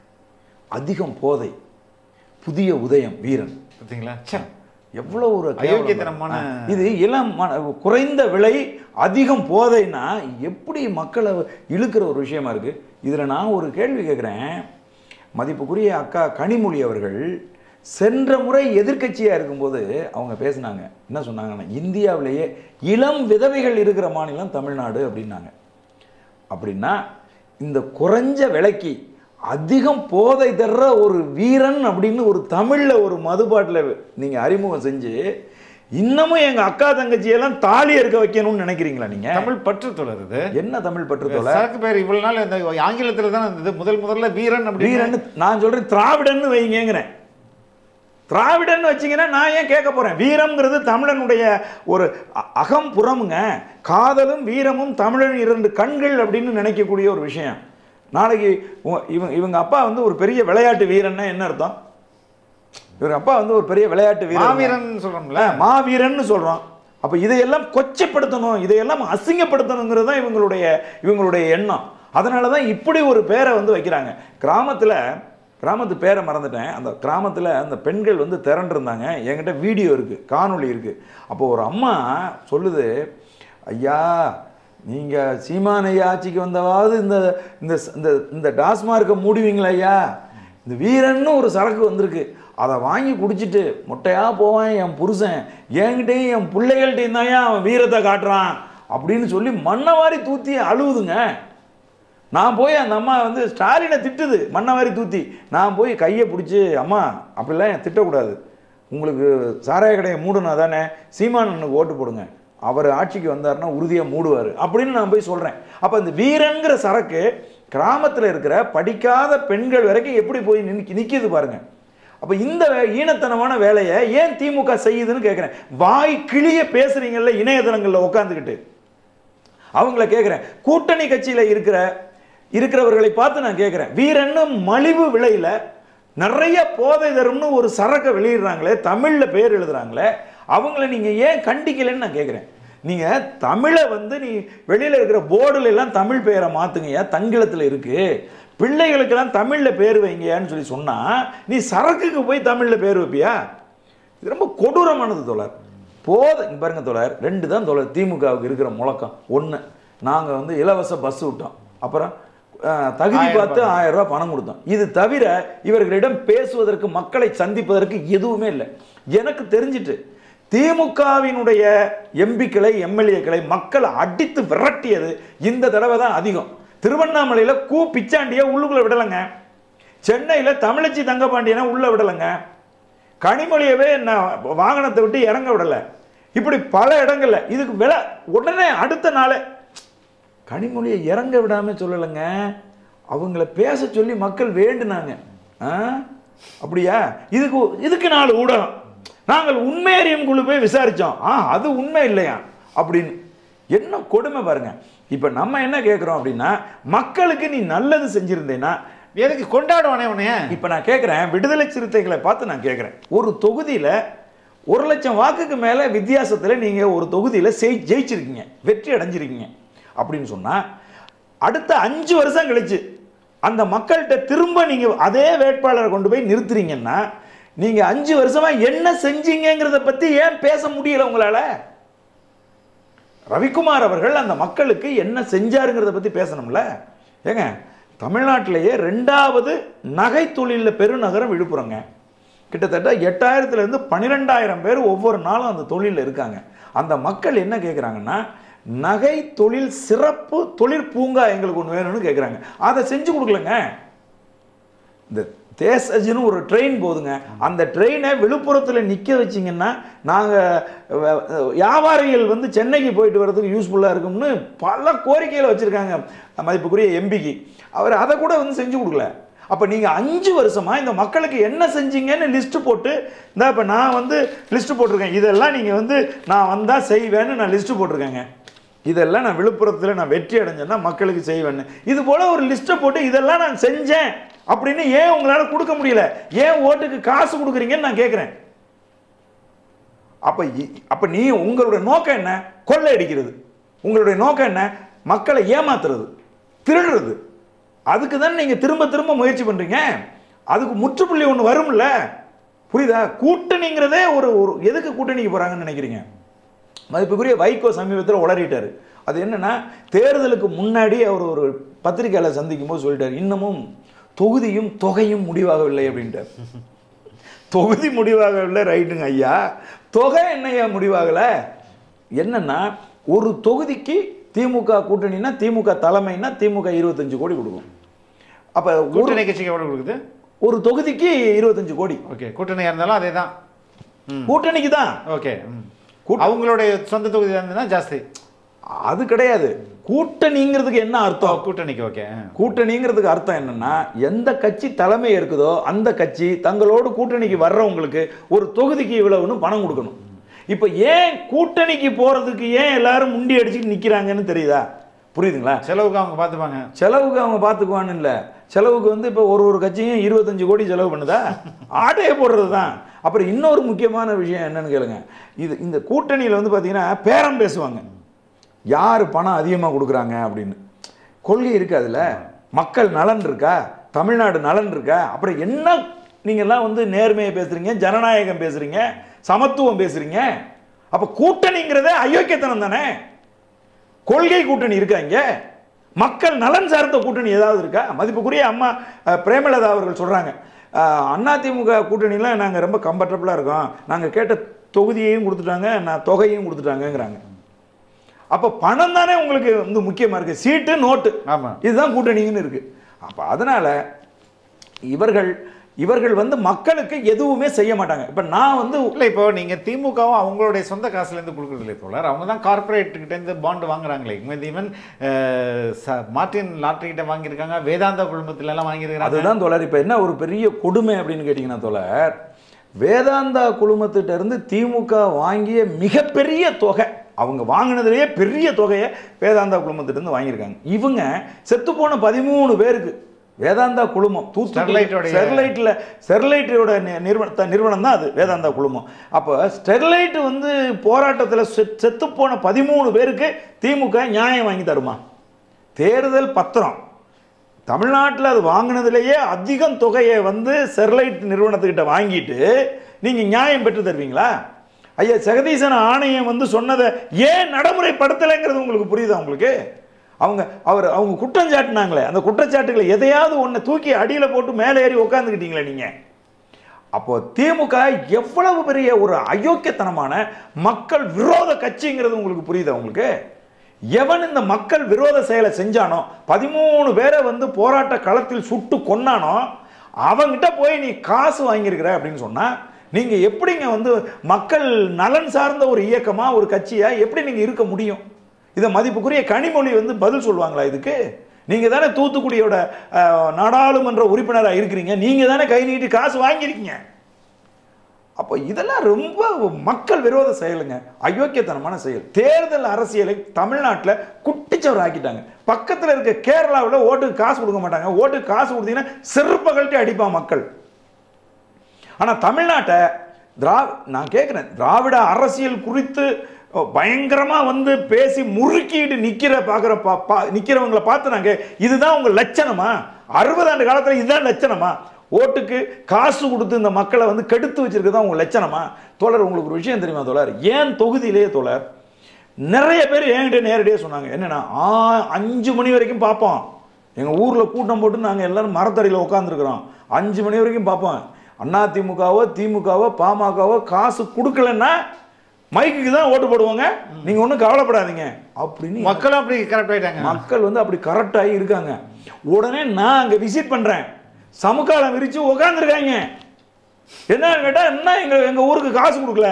அதிகம் போதை புதிய உதயம் வீரன் பார்த்தீங்களா ச்சே. எவ்வளவு ஒரு கேவலம் அயோக்கியத்தனமான- பாருங்க. இது இளம் மன- குறைந்த விலை அதிகம் போதைன்னா எப்படி மக்களை இழுக்கிற ஒரு விஷயமா இருக்கு இதுல நான் ஒரு கேள்வி கேட்குறேன் மதிப்புக்குரிய அக்கா கனிமொழி அவர்கள் சென்ற முறை எதிர்க்கட்சியா இருக்கும்போது அவங்க பேசினாங்க என்ன சொன்னாங்கன்னா இந்தியாவிலேயே இளம் விதவைகள் இருக்கிற மாநிலம் தமிழ்நாடு அப்படின்னாங்க அப்படின்னா இந்த குறைஞ்ச விலைக்கு அதிகம் போதை தர்ற ஒரு வீரன் அப்படின்னு ஒரு தமிழ்ல ஒரு மதுபாட்டில் நீங்க அறிமுகம் செஞ்சு இன்னமும் எங்க அக்கா தங்கச்சியெல்லாம் தாலி எடுக்க வைக்கணும்னு நினைக்கிறீங்களா நீங்க தமிழ் பற்று தொடருது என்ன தமிழ் பற்று தோலை சரக்கு பேர் இவ்வளவு நாள் இந்த ஆங்கிலத்துல தான் இருந்தது முதல் முதல்ல வீரன் அப்படின்னு வீரன் நான் சொல்றேன் திராவிடன்னு வைங்கங்கிறேன் திராவிடன்னு வச்சீங்கன்னா நான் ஏன் கேட்க போறேன் வீரம்ங்கிறது தமிழனுடைய ஒரு அ- அகம் புறமுங்க காதலும் வீரமும் தமிழன் இரண்டு கண்கள் அப்படின்னு நினைக்கக்கூடிய ஒரு விஷயம் நாளைக்கு உ- இவங்க இவங்க அப்பா வந்து ஒரு பெரிய விளையாட்டு வீரன்னா என்ன அர்த்தம் இவங்க அப்பா வந்து ஒரு பெரிய விளையாட்டு வீரன் மாவீரன் சொல்றோம்ல மாவீரன்னு சொல்றோம் அப்ப இதையெல்லாம் கொச்சைப்படுத்தணும் இதையெல்லாம் அசிங்கப்படுத்தணுங்கிறது தான் இவங்களுடைய இவங்களுடைய எண்ணம் அதனால தான் இப்படி ஒரு பேரை வந்து வைக்கிறாங்க கிராமத்துல கிராமத்து பேரை மறந்துட்டேன் அந்த கிராமத்துல அந்த பெண்கள் வந்து திரண்டிருந்தாங்க என்கிட்ட வீடியோ இருக்கு காணொளி இருக்கு அப்போ ஒரு அம்மா சொல்லுது ஐயா நீங்க சீமானையா ஆட்சிக்கு வந்தவாவது இந்த இந்த இந்த இந்த டாஸ்மார்க்கை மூடுவீங்களா ஐயா இந்த வீரன்னு ஒரு சரக்கு வந்திருக்கு அதை வாங்கி குடிச்சிட்டு மொட்டையா போவான் என் புருஷன் என்கிட்டயும் என் பிள்ளைகள்கிட்டையும் தான் அவன் வீரத்தை காட்டுறான் அப்படின்னு சொல்லி மண்ணை வாரி தூத்தி அழுவுதுங்க நான் போய் அந்த அம்மா வந்து ஸ்டாலினை திட்டுது மண்ணை வாரி தூத்தி நான் போய் கையை பிடிச்சி அம்மா அப்படிலாம் என் திட்டக்கூடாது உங்களுக்கு சாராய கடையை மூடுனா தானே சீமானனுக்கு ஓட்டு போடுங்க அவர் ஆட்சிக்கு வந்தாருன்னா உறுதியாக மூடுவார் அப்படின்னு நான் போய் சொல்கிறேன் அப்போ இந்த வீரங்கிற சரக்கு கிராமத்தில் இருக்கிற படிக்காத பெண்கள் வரைக்கும் எப்படி போய் நிற்கி நிற்கிது பாருங்க அப்போ இந்த வே- ஈனத்தனமான வேலையை ஏன் திமுக செய்யுதுன்னு கேட்குறேன் வாய் கிளிய பேசுறீங்கல்ல இணையதளங்களில் உட்காந்துக்கிட்டு அவங்கள கேட்குறேன் கூட்டணி கட்சியில் இருக்கிற இருக்கிறவர்களை பார்த்து நான் கேட்குறேன் வீரன்னு மலிவு விலையில நிறைய போதை தரும்னு ஒரு சரக்கை வெளியிடுறாங்களே தமிழில் பேர் எழுதுறாங்களே அவங்கள நீங்கள் ஏன் கண்டிக்கலைன்னு நான் கேட்குறேன் நீங்கள் தமிழை வந்து நீ வெளியில் இருக்கிற போர்டுல எல்லாம் தமிழ் பெயரை மாற்றுங்கய்யா தங்கிலத்தில் இருக்கு பிள்ளைகளுக்கெல்லாம் தமிழில் பேர் வைங்கயான்னு சொல்லி சொன்னால் நீ சரக்குக்கு போய் தமிழில் பேர் வைப்பியா இது ரொம்ப கொடூரமானது தோழர் போத இங்க பாருங்க தோழர் ரெண்டு தான் தோழர் திமுகவுக்கு இருக்கிற முழக்கம் ஒன்று நாங்கள் வந்து இலவச பஸ் விட்டோம் அப்புறம் அஹ், தகுதி ஆயிரம் பார்த்து ஆயிரம் ரூபாய் பணம் கொடுத்தோம் இது தவிர இவர்களிடம் பேசுவதற்கு மக்களை சந்திப்பதற்கு எதுவுமே இல்லை எனக்கு தெரிஞ்சிட்டு திமுகவினுடைய எம்பிக்களை எம்எல்ஏக்களை மக்கள் அடித்து விரட்டியது இந்த தடவை தான் அதிகம் திருவண்ணாமலையில கூ பிச்சாண்டியை உள்ளுக்குள்ள விடலைங்க சென்னையில தமிழச்சி தங்கபாண்டியனை உள்ள விடலைங்க கனிமொழியவே நான் வாகனத்தை விட்டு இறங்க விடல இப்படி பல இடங்கள்ல இதுக்கு விலை உடனே அடுத்த நாளே கனிமொழியை இறங்க விடாம சொல்லலைங்க அவங்கள பேச சொல்லி மக்கள் வேண்டுனாங்க ஆ? அப்படியா இதுக்கு இதுக்கு நாலு ஊடகம் நாங்கள் உண்மையறியும் குழு போய் விசாரிச்சோம் ஆ அது உண்மை இல்லையா அப்படின்னு என்ன கொடுமை பாருங்க இப்ப நம்ம என்ன கேட்குறோம் அப்படின்னா மக்களுக்கு நீ நல்லது செஞ்சிருந்தேன்னா எதுக்கு கொண்டாடுவானே உனைய இப்ப நான் கேட்குறேன் விடுதலை சிறுத்தைகளை பார்த்து நான் கேட்குறேன் ஒரு தொகுதியில ஒரு லட்சம் வாக்குக்கு மேல வித்தியாசத்துல நீங்க ஒரு தொகுதியில செய் ஜெயிச்சிருக்கீங்க வெற்றி அடைஞ்சிருக்கீங்க அப்படின்னு சொன்னா அடுத்த அஞ்சு வருஷம் கழிச்சு அந்த மக்கள்கிட்ட திரும்ப நீங்க அதே வேட்பாளரை கொண்டு போய் நிறுத்துறீங்கன்னா நீங்க அஞ்சு வருஷமா என்ன செஞ்சீங்கங்கிறத பத்தி ஏன் பேச முடியல உங்களால ரவிக்குமார் அவர்கள் அந்த மக்களுக்கு என்ன செஞ்சாருங்கிறத பத்தி பேசணும்ல ஏங்க தமிழ்நாட்டிலேயே ரெண்டாவது நகை தொழிலில் பெருநகரம் விழுப்புரங்க கிட்டத்தட்ட எட்டாயிரத்துல இருந்து பன்னிரெண்டாயிரம் பேர் ஒவ்வொரு நாளும் அந்த தொழிலில் இருக்காங்க அந்த மக்கள் என்ன கேட்குறாங்கன்னா நகை தொழில் சிறப்பு தொழிற்பூங்கா எங்களுக்கு ஒன்று வேணும்னு கேட்குறாங்க அதை செஞ்சு கொடுக்கலங்க இந்த தேசஜின்னு ஒரு ட்ரெயின் போகுதுங்க அந்த ட்ரெயினை விழுப்புரத்தில் நிற்க வச்சிங்கன்னா நாங்கள் வியாபாரிகள் வந்து சென்னைக்கு போயிட்டு வர்றதுக்கு யூஸ்ஃபுல்லாக இருக்கும்னு பல கோரிக்கைகளை வச்சுருக்காங்க மதிப்புக்குரிய எம்பிக்கு அவர் அதை கூட வந்து செஞ்சு கொடுக்கல அப்போ நீங்கள் அஞ்சு வருஷமா இந்த மக்களுக்கு என்ன செஞ்சீங்கன்னு லிஸ்ட்டு போட்டு இந்த இப்போ நான் வந்து லிஸ்ட்டு போட்டிருக்கேன் இதெல்லாம் நீங்கள் வந்து நான் வந்தால் செய்வேன்னு நான் லிஸ்ட்டு போட்டிருக்கேங்க இதெல்லாம் நான் விழுப்புரத்தில் நான் வெற்றி அடைஞ்சேன்னா மக்களுக்கு செய்வேன்னு இது போல ஒரு லிஸ்ட்டை போட்டு இதெல்லாம் நான் செஞ்சேன் அப்படின்னு ஏன் உங்களால் கொடுக்க முடியல ஏன் ஓட்டுக்கு காசு கொடுக்குறீங்கன்னு நான் கேட்குறேன் அப்ப இ- அப்ப நீ உங்களுடைய நோக்கம் என்ன கொள்ளை அடிக்கிறது உங்களுடைய நோக்கம் என்ன மக்களை ஏமாத்துறது திருடுறது அதுக்கு தான் நீங்க திரும்ப திரும்ப முயற்சி பண்றீங்க அதுக்கு முற்றுப்புள்ளி ஒன்று வரும்ல புரியுதா கூட்டணிங்கிறதே ஒரு ஒரு எதுக்கு கூட்டணிக்கு போறாங்கன்னு நினைக்கிறீங்க மதிப்புக்குரிய வைகோ சமீபத்தில் உளறிட்டாரு அது என்னன்னா தேர்தலுக்கு முன்னாடி அவர் ஒரு பத்திரிக்கையாளர் சந்திக்கும் போது சொல்லிட்டார் இன்னமும் தொகுதியும் தொகையும் முடிவாகவில்லை அப்படின்ட்டார் தொகுதி முடிவாகவில்லை ரைட்டுங்க ஐயா தொகை என்னையா முடிவாகல என்னன்னா ஒரு தொகுதிக்கு திமுக கூட்டணினா திமுக தலைமைனா திமுக இருபத்தஞ்சு கோடி கொடுக்கும் அப்ப ஒரு கூட்டணி கட்சிக்கு எவ்வளவு கொடுக்குது ஒரு தொகுதிக்கு இருபத்தஞ்சு கோடி ஓகே கூட்டணியா இருந்தாலும் அதே தான் கூட்டணிக்கு தான் ஓகே கூட்ட- அவங்களுடைய சொந்த தொகுதி இருந்ததுன்னா ஜாஸ்தி அது கிடையாது கூட்டணிங்கிறதுக்கு என்ன ஓ, அர்த்தம் கூட்டணிக்கு ஓகே கூட்டணிங்கிறதுக்கு அர்த்தம் என்னன்னா எந்த கட்சி தலைமை இருக்குதோ அந்த கட்சி தங்களோடு கூட்டணிக்கு வர்றவங்களுக்கு ஒரு தொகுதிக்கு இவ்வளவுன்னு பணம் கொடுக்கணும் இப்போ ஏன் கூட்டணிக்கு போறதுக்கு ஏன் எல்லாரும் முண்டி அடிச்சுட்டு நிக்கிறாங்கன்னு தெரியுதா புரியுதுங்களா செலவுக்கு அவங்க பார்த்துப்பாங்க செலவுக்கு அவங்க பார்த்துக்குவான்னு இல்லை செலவுக்கு வந்து இப்போ ஒரு ஒரு கட்சியும் இருபத்தஞ்சு கோடி செலவு பண்ணுதா ஆட்டையை போடுறது தான் அப்புறம் இன்னொரு முக்கியமான விஷயம் என்னன்னு கேளுங்க இது இந்த கூட்டணியில் வந்து பார்த்தீங்கன்னா பேரம் பேசுவாங்க யார் பணம் அதிகமாக கொடுக்குறாங்க அப்படின்னு கொள்கை இருக்கு அதில் மக்கள் நலன் இருக்கா தமிழ்நாடு நலன் இருக்கா அப்புறம் என்ன நீங்கள்லாம் வந்து நேர்மையை பேசுறீங்க ஜனநாயகம் பேசுறீங்க சமத்துவம் பேசுறீங்க அப்போ கூட்டணிங்கிறதே அயோக்கியத்தனம் தானே கொள்கை கூட்டணி இருக்கா இங்க மக்கள் நலன் சார்ந்த கூட்டணி ஏதாவது இருக்கா மதிப்புக்குரிய அம்மா அஹ், பிரேமலதா அவர்கள் சொல்றாங்க அஹ், அதிமுக கூட்டணியில நாங்க ரொம்ப கம்ஃபர்டபுளா இருக்கோம் நாங்க கேட்ட தொகுதியையும் கொடுத்துட்டாங்க நான் தொகையும் கொடுத்துட்டாங்கங்கிறாங்க அப்ப பணம் தானே உங்களுக்கு வந்து முக்கியமா இருக்கு சீட்டு நோட்டு ஆமா இதுதான் கூட்டணின்னு இருக்கு அப்ப அதனால இவர்கள் இவர்கள் வந்து மக்களுக்கு எதுவுமே செய்ய மாட்டாங்க இப்ப நான் வந்து இல்ல இப்போ நீங்க திமுகவும் அவங்களுடைய சொந்த காசுல இருந்து கொடுக்கறது இல்லை தோழர் அவங்க தான் கார்பரேட் கிட்ட இருந்து பாண்ட் வாங்குறாங்களே ஈவன் மார்டின் லாட்டரி கிட்ட வாங்கியிருக்காங்க வேதாந்தா குழுமத்துல எல்லாம் வாங்கியிருக்காங்க அதுதான் தோழர் இப்போ என்ன ஒரு பெரிய கொடுமை அப்படின்னு கேட்டிங்கன்னா தோழர் வேதாந்தா குழுமத்திட்ட இருந்து திமுக வாங்கிய மிகப்பெரிய தொகை அவங்க வாங்கினதுலேயே பெரிய தொகையை வேதாந்தா குழுமத்திட்ட இருந்து வாங்கியிருக்காங்க இவங்க செத்துப்போன பதிமூணு பேருக்கு வேதாந்தா குழுமம் ஸ்டெர்லைட்டோடைய- ஸ்டெர்லைட்டில் ஸ்டெர்லைட்டோட நி- நிறுவன நிறுவனம் தான் அது வேதாந்தா குழுமம் அப்போ ஸ்டெர்லைட் வந்து போராட்டத்தில் செத்துப்போன பதிமூணு பேருக்கு திமுக நியாயம் வாங்கி தருமா தேர்தல் பத்திரம் தமிழ்நாட்டில் அது வாங்கினதுலேயே அதிகம் தொகையை வந்து ஸ்டெர்லைட் நிறுவனத்துக்கிட்ட வாங்கிட்டு நீங்கள் நியாயம் பெற்று தருவீங்களா ஐயா ஜெகதீசன் ஆணையம் வந்து சொன்னதை ஏன் நடைமுறைப்படுத்தலைங்கிறது உங்களுக்கு புரியுதா உங்களுக்கு அவங்க அவர் அவங்க குற்றம் சாட்டினாங்களே அந்த குற்றச்சாட்டுகளை எதையாவது ஒன்று தூக்கி அடியில் போட்டு மேலே ஏறி உட்காந்துக்கிட்டீங்களே நீங்கள் அப்போ திமுக எவ்வளவு பெரிய ஒரு அயோக்கியத்தனமான மக்கள் விரோத கட்சிங்கிறது உங்களுக்கு புரியுதா உங்களுக்கு எவன் இந்த மக்கள் விரோத செயலை செஞ்சானோ பதிமூணு பேரை வந்து போராட்ட களத்தில் சுட்டு கொன்னானோ அவங்கிட்ட போய் நீ காசு வாங்கியிருக்கிற அப்படின்னு சொன்னா நீங்க எப்படிங்க வந்து மக்கள் நலன் சார்ந்த ஒரு இயக்கமா ஒரு காட்சியா எப்படி நீங்க இருக்க முடியும் இதை மதிப்புக்குரிய கனிமொழி வந்து பதில் சொல்லுவாங்களா இதுக்கு நீங்க தானே தூத்துக்குடியோட அஹ், நாடாளுமன்ற உறுப்பினராக இருக்கிறீங்க நீங்க தானே கை நீட்டி காசு வாங்கியிருக்கீங்க அப்போ இதெல்லாம் ரொம்ப மக்கள் விரோத செயலுங்க அயோக்கியத்தனமான செயல் தேர்தல் அரசியலை தமிழ்நாட்டில் குட்டிச்சவர் ஆக்கிட்டாங்க பக்கத்தில் இருக்க கேரளாவில் ஓட்டுக்கு காசு கொடுக்க மாட்டாங்க ஓட்டுக்கு காசு கொடுத்தீங்கன்னா செருப்பை கழட்டி அடிப்பான் மக்கள் ஆனால் தமிழ்நாட்டை திரா நான் கேட்குறேன் திராவிட அரசியல் குறித்து பயங்கரமாக வந்து பேசி முறுக்கிட்டு நிற்கிற பார்க்குற பா பா நிற்கிறவங்களை பார்த்து நாங்கள் இதுதான் உங்கள் லட்சணமா அறுபது ஆண்டு காலத்தில் இதுதான் லட்சணமா ஓட்டுக்கு காசு கொடுத்து இந்த மக்களை வந்து கெடுத்து வச்சிருக்கதான் உங்கள் லட்சணமா தோழர் உங்களுக்கு ஒரு விஷயம் தெரியுமா தோழர் ஏன் தொகுதியிலேயே தோழர் நிறைய பேர் என்கிட்ட நேரடியாக சொன்னாங்க என்னன்னா ஆ அஞ்சு மணி வரைக்கும் பார்ப்போம் எங்கள் ஊரில் கூட்டம் போட்டு நாங்கள் எல்லாரும் மரத்தடியில் உட்காந்துருக்குறோம் அஞ்சு மணி வரைக்கும் பார்ப்போம் அண்ணா திமுகவோ திமுகவோ பாமகவோ காசு கொடுக்கலன்னா மைக்குக்கு தான் ஓட்டு போடுவாங்க நீங்கள் ஒன்றும் கவலைப்படாதீங்க அப்படின்னு மக்களும் அப்படி கரெக்ட் ஆயிட்டாங்க மக்கள் வந்து அப்படி கரெக்டாகி இருக்காங்க உடனே நான் அங்கே விசிட் பண்ணுறேன் சமுக்காலம் விரித்து உட்காந்துருக்காங்க என்னன்னு கேட்டால் என்ன எங்கள் எங்கள் ஊருக்கு காசு கொடுக்கல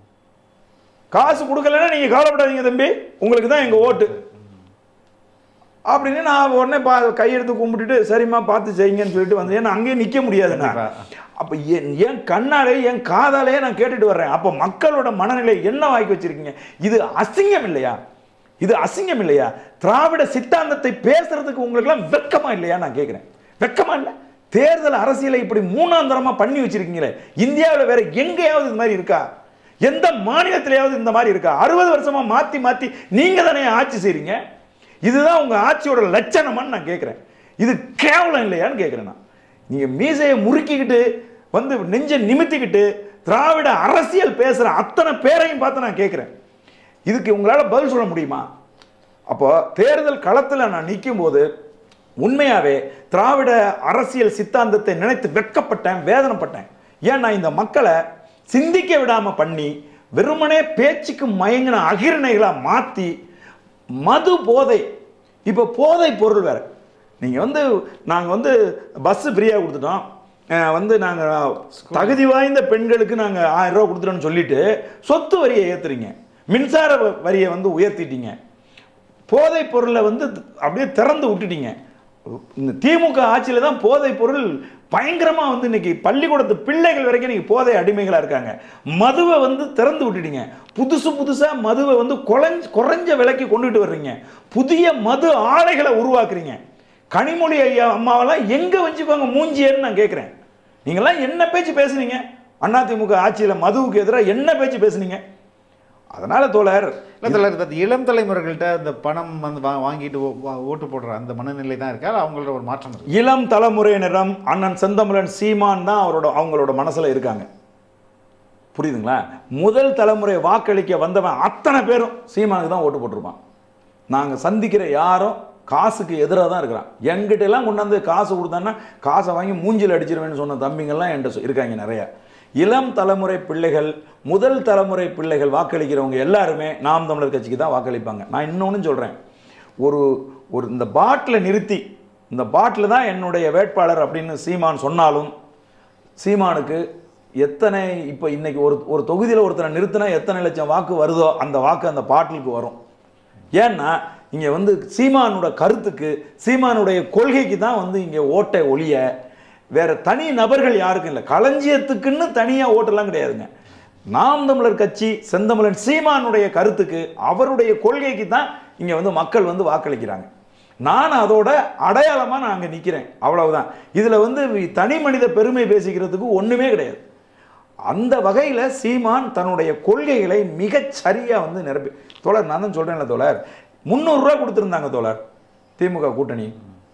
காசு கொடுக்கலன்னா நீங்கள் கவலைப்படாதீங்க தம்பி உங்களுக்கு தான் எங்கள் ஓட்டு அப்படின்னு நான் உடனே பா கையெடுத்து கும்பிட்டுட்டு சரிம்மா பார்த்து செய்யுங்கன்னு சொல்லிட்டு வந்து ஏன்னா அங்கேயே நிற்க முடியாதுண்ணா அப்போ என் என் கண்ணாலே என் காதாலே நான் கேட்டுட்டு வர்றேன் அப்போ மக்களோட மனநிலை என்ன வாங்கி வச்சிருக்கீங்க இது அசிங்கம் இல்லையா இது அசிங்கம் இல்லையா திராவிட சித்தாந்தத்தை பேசுறதுக்கு உங்களுக்குலாம் வெக்கமா இல்லையா நான் கேட்குறேன் வெக்கமா இல்லை தேர்தல் அரசியலை இப்படி மூணாந்தரமா பண்ணி வச்சிருக்கீங்களே இந்தியாவில் வேற எங்கேயாவது இது மாதிரி இருக்கா எந்த மாநிலத்திலேயாவது இந்த மாதிரி இருக்கா அறுபது வருஷமா மாத்தி மாத்தி நீங்க தானே ஆட்சி செய்றீங்க இதுதான் உங்க ஆட்சியோட லட்சணமான்னு நான் கேட்குறேன் இது கேவலம் இல்லையான்னு கேட்குறேன் நான் நீங்க மீசையை முறுக்கிக்கிட்டு வந்து நெஞ்சை நிமித்திக்கிட்டு திராவிட அரசியல் பேசுற அத்தனை பேரையும் பார்த்து நான் கேட்குறேன் இதுக்கு உங்களால் பதில் சொல்ல முடியுமா அப்போ தேர்தல் களத்தில் நான் நிற்கும் போது உண்மையாவே திராவிட அரசியல் சித்தாந்தத்தை நினைத்து வெட்கப்பட்டேன் வேதனைப்பட்டேன் ஏன் நான் இந்த மக்களை சிந்திக்க விடாம பண்ணி வெறுமனே பேச்சுக்கு மயங்கின அகிரணைகளா மாத்தி மது போதை இப்போ போதை பொருள் வேற நீங்க வந்து நாங்க வந்து பஸ் ஃப்ரீயா கொடுத்துட்டோம் அஹ் வந்து நாங்க தகுதி வாய்ந்த பெண்களுக்கு நாங்க ஆயிரம் ரூபாய் கொடுத்துட்டோம்னு சொல்லிட்டு சொத்து வரியை ஏத்துறீங்க மின்சார வ- வரியை வந்து உயர்த்திட்டீங்க போதைப் பொருளை வந்து அப்படியே திறந்து விட்டுட்டீங்க இந்த திமுக ஆட்சியில் தான் போதைப் பொருள் பயங்கரமாக வந்து இன்னைக்கு பள்ளிக்கூடத்து பிள்ளைகள் வரைக்கும் இன்னைக்கு போதை அடிமைகளாக இருக்காங்க மதுவை வந்து திறந்து விட்டுட்டீங்க புதுசு புதுசாக மதுவை வந்து குறைஞ்ச குறைஞ்ச விலைக்கு கொண்டுட்டு வர்றீங்க புதிய மது ஆலைகளை உருவாக்குறீங்க கனிமொழி ஐயா அம்மாவெல்லாம் எங்க வச்சுக்கோங்க மூஞ்சியன்னு நான் கேட்குறேன் நீங்கெல்லாம் என்ன பேச்சு பேசுனீங்க அதிமுக ஆட்சியில் மதுவுக்கு எதிராக என்ன பேச்சு பேசுனீங்க அதனால தோழர் இல்ல தலைவர், இந்த இளம் தலைமுறைகள்கிட்ட இந்த பணம் வந்து வா- வாங்கிட்டு ஓ- வா- ஓட்டு போடுற அந்த மனநிலை தான் இருக்கா இல்ல அவங்களோட ஒரு மாற்றம் இருக்கு இளம் தலைமுறையினரம் அண்ணன் செந்தமிழன் சீமான் தான் அவரோட அவங்களோட மனசுல இருக்காங்க புரியுதுங்களா முதல் தலைமுறை வாக்களிக்க வந்தவன் அத்தனை பேரும் சீமானுக்கு தான் ஓட்டு போட்டிருப்பான் நாங்க சந்திக்கிற யாரும் காசுக்கு எதிராக தான் இருக்கிறான் என்கிட்ட எல்லாம் கொண்டாந்து காசு கொடுத்தான்னா காசை வாங்கி மூஞ்சில் அடிச்சிருவேன்னு சொன்ன தம்பிங்கெல்லாம் என்கிட்ட சொ- இருக்காங்க நிறைய இளம் தலைமுறை பிள்ளைகள் முதல் தலைமுறை பிள்ளைகள் வாக்களிக்கிறவங்க எல்லாருமே நாம் தமிழர் கட்சிக்கு தான் வாக்களிப்பாங்க நான் இன்னொன்னு சொல்றேன் ஒரு ஒரு இந்த பாட்டில் நிறுத்தி இந்த பாட்டில் தான் என்னுடைய வேட்பாளர் அப்படின்னு சீமான் சொன்னாலும் சீமானுக்கு எத்தனை இப்போ இன்னைக்கு ஒரு ஒரு தொகுதியில் ஒருத்தரை நிறுத்தினா எத்தனை லட்சம் வாக்கு வருதோ அந்த வாக்கு அந்த பாட்டிலுக்கு வரும் ஏன்னா இங்கே வந்து சீமானோட கருத்துக்கு சீமானுடைய கொள்கைக்கு தான் வந்து இங்கே ஓட்டை ஒளிய வேற தனி நபர்கள் யாருக்கும் இல்லை களஞ்சியத்துக்குன்னு தனியாக ஓட்டெல்லாம் கிடையாதுங்க நாம் தமிழர் கட்சி செந்தமிழன் சீமானுடைய கருத்துக்கு அவருடைய கொள்கைக்கு தான் இங்கே வந்து மக்கள் வந்து வாக்களிக்கிறாங்க நான் அதோட அடையாளமாக நான் அங்கே நிற்கிறேன் அவ்வளவுதான் இதில் வந்து தனி மனித பெருமை பேசிக்கிறதுக்கு ஒன்றுமே கிடையாது அந்த வகையில் சீமான் தன்னுடைய கொள்கைகளை மிகச் சரியா வந்து நிரப்பி தோழர் நான் தான் சொல்கிறேன்ல தோழர் முந்நூறுரூவா கொடுத்துருந்தாங்க தோழர் திமுக கூட்டணி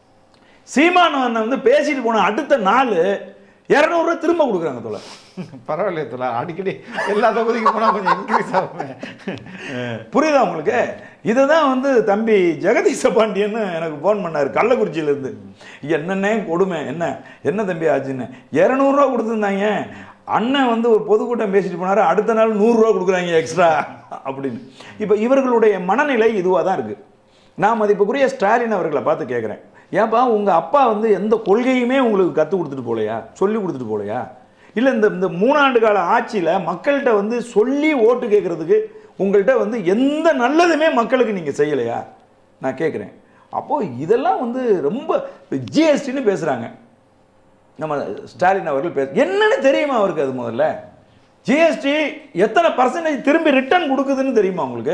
சீமான் அண்ணன் வந்து பேசிட்டு போன அடுத்த நாள் இரநூறுவா திரும்ப கொடுக்குறாங்க தோழர் பரவாயில்லையே தோழர் அடிக்கடி எல்லா தொகுதிக்கும் போனா கொஞ்சம் இன்க்ரீஸ் ஆகுமே புரியுதா உங்களுக்கு இதை தான் வந்து தம்பி ஜெகதீச பாண்டியன்னு எனக்கு ஃபோன் பண்ணார் கள்ளக்குறிச்சியிலேருந்து என்னென்ன கொடுமை என்ன என்ன தம்பி ஆச்சுன்னு இரநூறுவா கொடுத்துருந்தாங்க அண்ணன் வந்து ஒரு பொதுக்கூட்டம் பேசிட்டு போனாரு அடுத்த நாள் நூறுரூவா கொடுக்குறாங்க எக்ஸ்ட்ரா அப்படின்னு இப்போ இவர்களுடைய மனநிலை இதுவாக தான் இருக்குது நான் மதிப்புக்குரிய ஸ்டாலின் அவர்களை பார்த்து கேட்குறேன் ஏன்பா உங்கள் அப்பா வந்து எந்த கொள்கையுமே உங்களுக்கு கற்றுக் கொடுத்துட்டு போலையா சொல்லி கொடுத்துட்டு போலையா இல்லை இந்த இந்த மூணாண்டு கால ஆட்சியில் மக்கள்கிட்ட வந்து சொல்லி ஓட்டு கேட்குறதுக்கு உங்கள்கிட்ட வந்து எந்த நல்லதுமே மக்களுக்கு நீங்கள் செய்யலையா நான் கேட்குறேன் அப்போது இதெல்லாம் வந்து ரொம்ப ஜிஎஸ்டின்னு பேசுகிறாங்க நம்ம ஸ்டாலின் அவர்கள் பேச என்னன்னு தெரியுமா அவருக்கு அது முதல்ல ஜிஎஸ்டி எத்தனை பர்சன்டேஜ் திரும்பி ரிட்டர்ன் கொடுக்குதுன்னு தெரியுமா உங்களுக்கு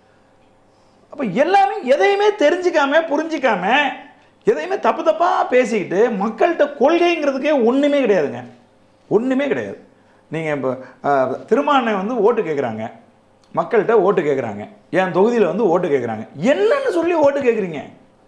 அப்போ எல்லாமே எதையுமே தெரிஞ்சுக்காம புரிஞ்சிக்காம எதையுமே தப்பு தப்பாக பேசிக்கிட்டு மக்கள்கிட்ட கொள்கைங்கிறதுக்கே ஒன்றுமே கிடையாதுங்க ஒன்றுமே கிடையாது நீங்கள் இப்போ திருமானை வந்து ஓட்டு கேட்குறாங்க மக்கள்கிட்ட ஓட்டு கேட்குறாங்க என் தொகுதியில் வந்து ஓட்டு கேட்குறாங்க என்னன்னு சொல்லி ஓட்டு கேட்குறீங்க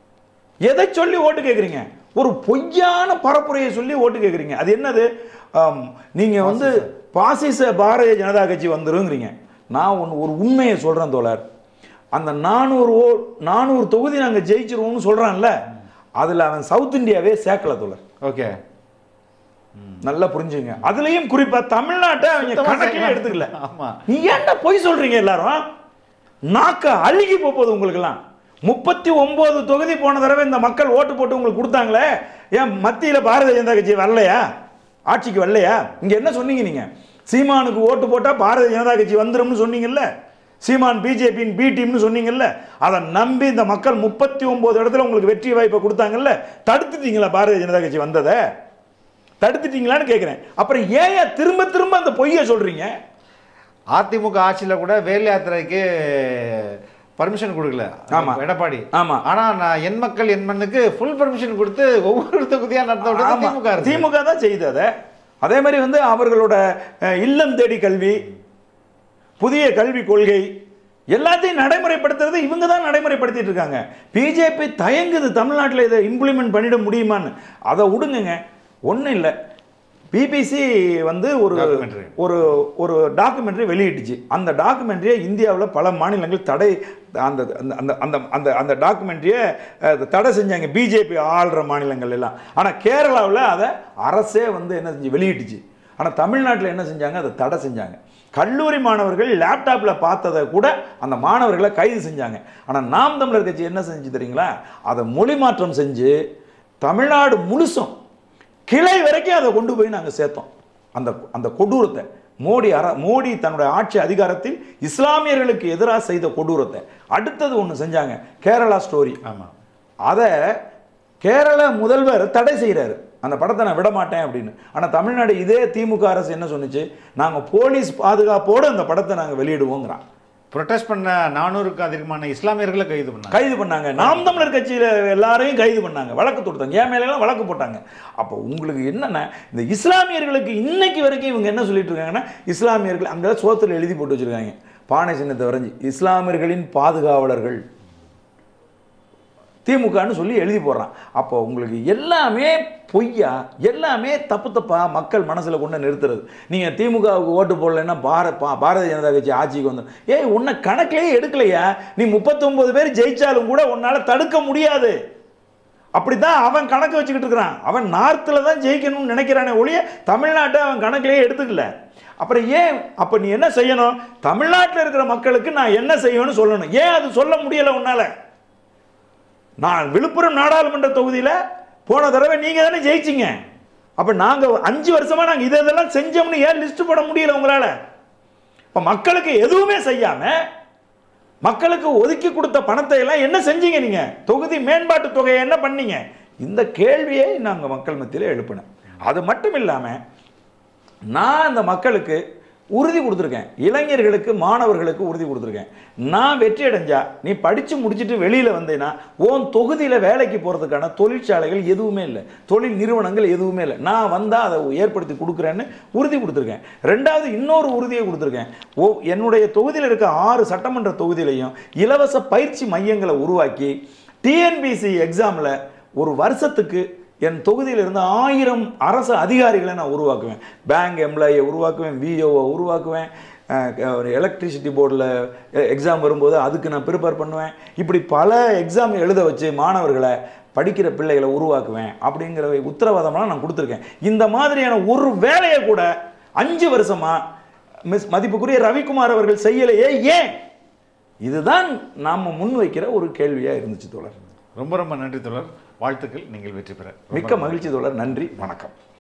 எதை சொல்லி ஓட்டு கேட்குறீங்க ஒரு பொய்யான பரப்புரையை சொல்லி ஓட்டு கேட்குறீங்க அது என்னது ஆம், நீங்க வந்து பாசிச பாரதிய ஜனதா கட்சி வந்துருங்கிறீங்க நான் ஒன்று ஒரு உண்மையை சொல்றேன் தோழர் அந்த நானூறு ஓ நானூறு தொகுதி நாங்கள் ஜெயிச்சிருவோம்னு சொல்றான்ல அதுல அவன் சவுத் இந்தியாவே சேர்க்கல தோழர் ஓகே நல்லா புரிஞ்சுங்க அதுலயும் குறிப்பா தமிழ்நாட்டை அவங்க சுத்தமா கணக்கிலே சேர்க்கல. எடுத்துக்கல ஆமா. நீ ஏன்டா பொய் சொல்றீங்க எல்லாரும் நாக்க அழுகி போக போகுது உங்களுக்கெல்லாம் முப்பத்தி ஒன்பது தொகுதி போன தடவை இந்த மக்கள் ஓட்டு போட்டு உங்களுக்கு கொடுத்தாங்களே ஏன் மத்தியில பாரதிய ஜனதா கட்சி வரலையா ஆட்சிக்கு வரலையா இங்க என்ன சொன்னீங்க நீங்க சீமானுக்கு ஓட்டு போட்டா பாரதிய ஜனதா கட்சி வந்துரும்னு சொன்னீங்கல்ல சீமான் பிஜேபியின் பி டீம்னு சொன்னீங்கல்ல அதை நம்பி இந்த மக்கள் முப்பத்தி ஒன்பது இடத்துல உங்களுக்கு வெற்றி வாய்ப்பை கொடுத்தாங்கல்ல தடுத்துட்டீங்களா பாரதிய ஜனதா கட்சி வந்ததை தடுத்துட்டீங்களான்னு கேட்குறேன் அப்புறம் ஏன் ஏன் திரும்ப திரும்ப அந்த பொய்யை சொல்றீங்க அதிமுக ஆட்சியில கூட வேல் யாத்திரைக்கு பர்மிஷன் கொடுக்கல ஆமா. எடப்பாடி ஆமா. ஆனா நான் என் மக்கள் என் மண்ணுக்கு ஃபுல் பர்மிஷன் கொடுத்து ஒவ்வொரு தொகுதியா நடத்த விட்டது ஆமா. திமுக அரசு. திமுக தான் செய்யுது அதை அதே மாதிரி வந்து அவர்களோட அஹ், இல்லம் தேடி கல்வி புதிய கல்வி கொள்கை எல்லாத்தையும் நடைமுறைப்படுத்துறது இவங்க தான் நடைமுறைப்படுத்திட்டு இருக்காங்க பிஜேபி தயங்குது தமிழ்நாட்டில் இதை இம்ப்ளிமெண்ட் பண்ணிட முடியுமான்னு அதை விடுங்கங்க ஒன்றும் இல்லை பிபிசி வந்து ஒரு Documentary. ஒரு ஒரு டாக்குமெண்ட்ரி வெளியிட்டுச்சு அந்த டாக்குமெண்ட்ரியை இந்தியாவில் பல மாநிலங்கள் தடை அந்த அந்த அந்த அந்த அந்த அந்த டாக்குமெண்ட்ரியை தடை செஞ்சாங்க பிஜேபி ஆள்ற மாநிலங்கள் எல்லாம் ஆனால் கேரளாவில் அதை அரசே வந்து என்ன செஞ்சு வெளியிட்டுச்சு ஆனால் தமிழ்நாட்டில் என்ன செஞ்சாங்க அதை தடை செஞ்சாங்க கல்லூரி மாணவர்கள் லேப்டாப்பில் பார்த்ததை கூட அந்த மாணவர்களை கைது செஞ்சாங்க ஆனால் நாம் தமிழர் கட்சி என்ன செஞ்சு தெரியுங்களா அதை மொழி மாற்றம் செஞ்சு தமிழ்நாடு முழுசும் கிளை வரைக்கும் அதை கொண்டு போய் நாங்கள் சேர்த்தோம் அந்த அந்த கொடூரத்தை மோடி அர மோடி தன்னுடைய ஆட்சி அதிகாரத்தில் இஸ்லாமியர்களுக்கு எதிராக செய்த கொடூரத்தை அடுத்தது ஒன்று செஞ்சாங்க கேரளா ஸ்டோரி ஆமா அதை கேரள முதல்வர் தடை செய்கிறாரு அந்த படத்தை நான் விட மாட்டேன் அப்படின்னு ஆனால் தமிழ்நாடு இதே திமுக அரசு என்ன சொன்னுச்சு நாங்கள் போலீஸ் பாதுகாப்போடு அந்த படத்தை நாங்கள் வெளியிடுவோங்கிறான் ப்ரொட்டஸ்ட் பண்ண நானூறுக்கும் அதிகமான இஸ்லாமியர்களை கைது பண்ணாங்க கைது பண்ணாங்க நாம் தமிழர் கட்சியில் எல்லாரையும் கைது பண்ணாங்க வழக்கு தொடுத்தாங்க என் மேலெல்லாம் வழக்கு போட்டாங்க அப்போ உங்களுக்கு என்னென்ன இந்த இஸ்லாமியர்களுக்கு இன்னைக்கு வரைக்கும் இவங்க என்ன சொல்லிட்டு இருக்காங்கன்னா இஸ்லாமியர்கள் அங்கே சோத்துல எழுதி போட்டு வச்சிருக்காங்க பானை சின்னத்தை வரைஞ்சி இஸ்லாமியர்களின் பாதுகாவலர்கள் திமுகன்னு சொல்லி எழுதி போடுறான் அப்போ உங்களுக்கு எல்லாமே பொய்யா எல்லாமே தப்பு தப்பா மக்கள் மனசில் கொண்டு நிறுத்துறது நீங்கள் திமுகவுக்கு ஓட்டு போடலைன்னா பார பா பாரதிய ஜனதா கட்சி ஆட்சிக்கு வந்து ஏய் உன்னை கணக்கிலேயே எடுக்கலையா நீ முப்பத்தொன்பது பேர் ஜெயிச்சாலும் கூட உன்னால் தடுக்க முடியாது அப்படிதான் அவன் கணக்கு வச்சுக்கிட்டு இருக்கிறான் அவன் நார்த்தில் தான் ஜெயிக்கணும்னு நினைக்கிறானே ஒழிய தமிழ்நாட்டை அவன் கணக்கிலேயே எடுத்துக்கல அப்புறம் ஏன் அப்போ நீ என்ன செய்யணும் தமிழ்நாட்டில் இருக்கிற மக்களுக்கு நான் என்ன செய்யணும்னு சொல்லணும் ஏன் அது சொல்ல முடியலை உன்னால நான் விழுப்புரம் நாடாளுமன்ற தொகுதியில் போன தடவை நீங்கள் தானே ஜெயிச்சிங்க அப்போ நாங்கள் அஞ்சு வருஷமா நாங்கள் இதை இதெல்லாம் செஞ்சோம்னு ஏன் லிஸ்ட் போட முடியல உங்களால் இப்போ மக்களுக்கு எதுவுமே செய்யாமல் மக்களுக்கு ஒதுக்கி கொடுத்த பணத்தை எல்லாம் என்ன செஞ்சீங்க நீங்க தொகுதி மேம்பாட்டு தொகையை என்ன பண்ணீங்க இந்த கேள்வியை நாங்கள் மக்கள் மத்தியில் எழுப்பினேன் அது மட்டும் இல்லாமல் நான் இந்த மக்களுக்கு உறுதி கொடுத்துருக்கேன் இளைஞர்களுக்கு மாணவர்களுக்கு உறுதி கொடுத்துருக்கேன் நான் வெற்றி அடைஞ்சா நீ படித்து முடிச்சுட்டு வெளியில் வந்தேன்னா உன் தொகுதியில் வேலைக்கு போகிறதுக்கான தொழிற்சாலைகள் எதுவுமே இல்லை தொழில் நிறுவனங்கள் எதுவுமே இல்லை நான் வந்தால் அதை ஏற்படுத்தி கொடுக்குறேன்னு உறுதி கொடுத்துருக்கேன் ரெண்டாவது இன்னொரு உறுதியை கொடுத்துருக்கேன் ஓ என்னுடைய தொகுதியில் இருக்க ஆறு சட்டமன்ற தொகுதியிலையும் இலவச பயிற்சி மையங்களை உருவாக்கி டிஎன்பிசி எக்ஸாமில் ஒரு வருஷத்துக்கு என் தொகுதியில் இருந்து ஆயிரம் அரசு அதிகாரிகளை நான் உருவாக்குவேன் பேங்க் எம்ப்ளாயை உருவாக்குவேன் விஓவை உருவாக்குவேன் அஹ், ஒரு எலக்ட்ரிசிட்டி போர்டில் எக்ஸாம் வரும்போது அதுக்கு நான் ப்ரிப்பேர் பண்ணுவேன் இப்படி பல எக்ஸாம் எழுத வச்சு மாணவர்களை படிக்கிற பிள்ளைகளை உருவாக்குவேன் அப்படிங்கிற உத்தரவாதம்லாம் நான் கொடுத்துருக்கேன் இந்த மாதிரியான ஒரு வேலையை கூட அஞ்சு வருஷமா மிஸ் மதிப்புக்குரிய ரவிக்குமார் அவர்கள் செய்யலையே ஏன் இதுதான் நாம் முன்வைக்கிற ஒரு கேள்வியாக இருந்துச்சு தோழர் ரொம்ப ரொம்ப நன்றி தொடர் வாழ்த்துக்கள் நீங்கள் வெற்றி பெற மிக்க மகிழ்ச்சி தோழர் நன்றி வணக்கம்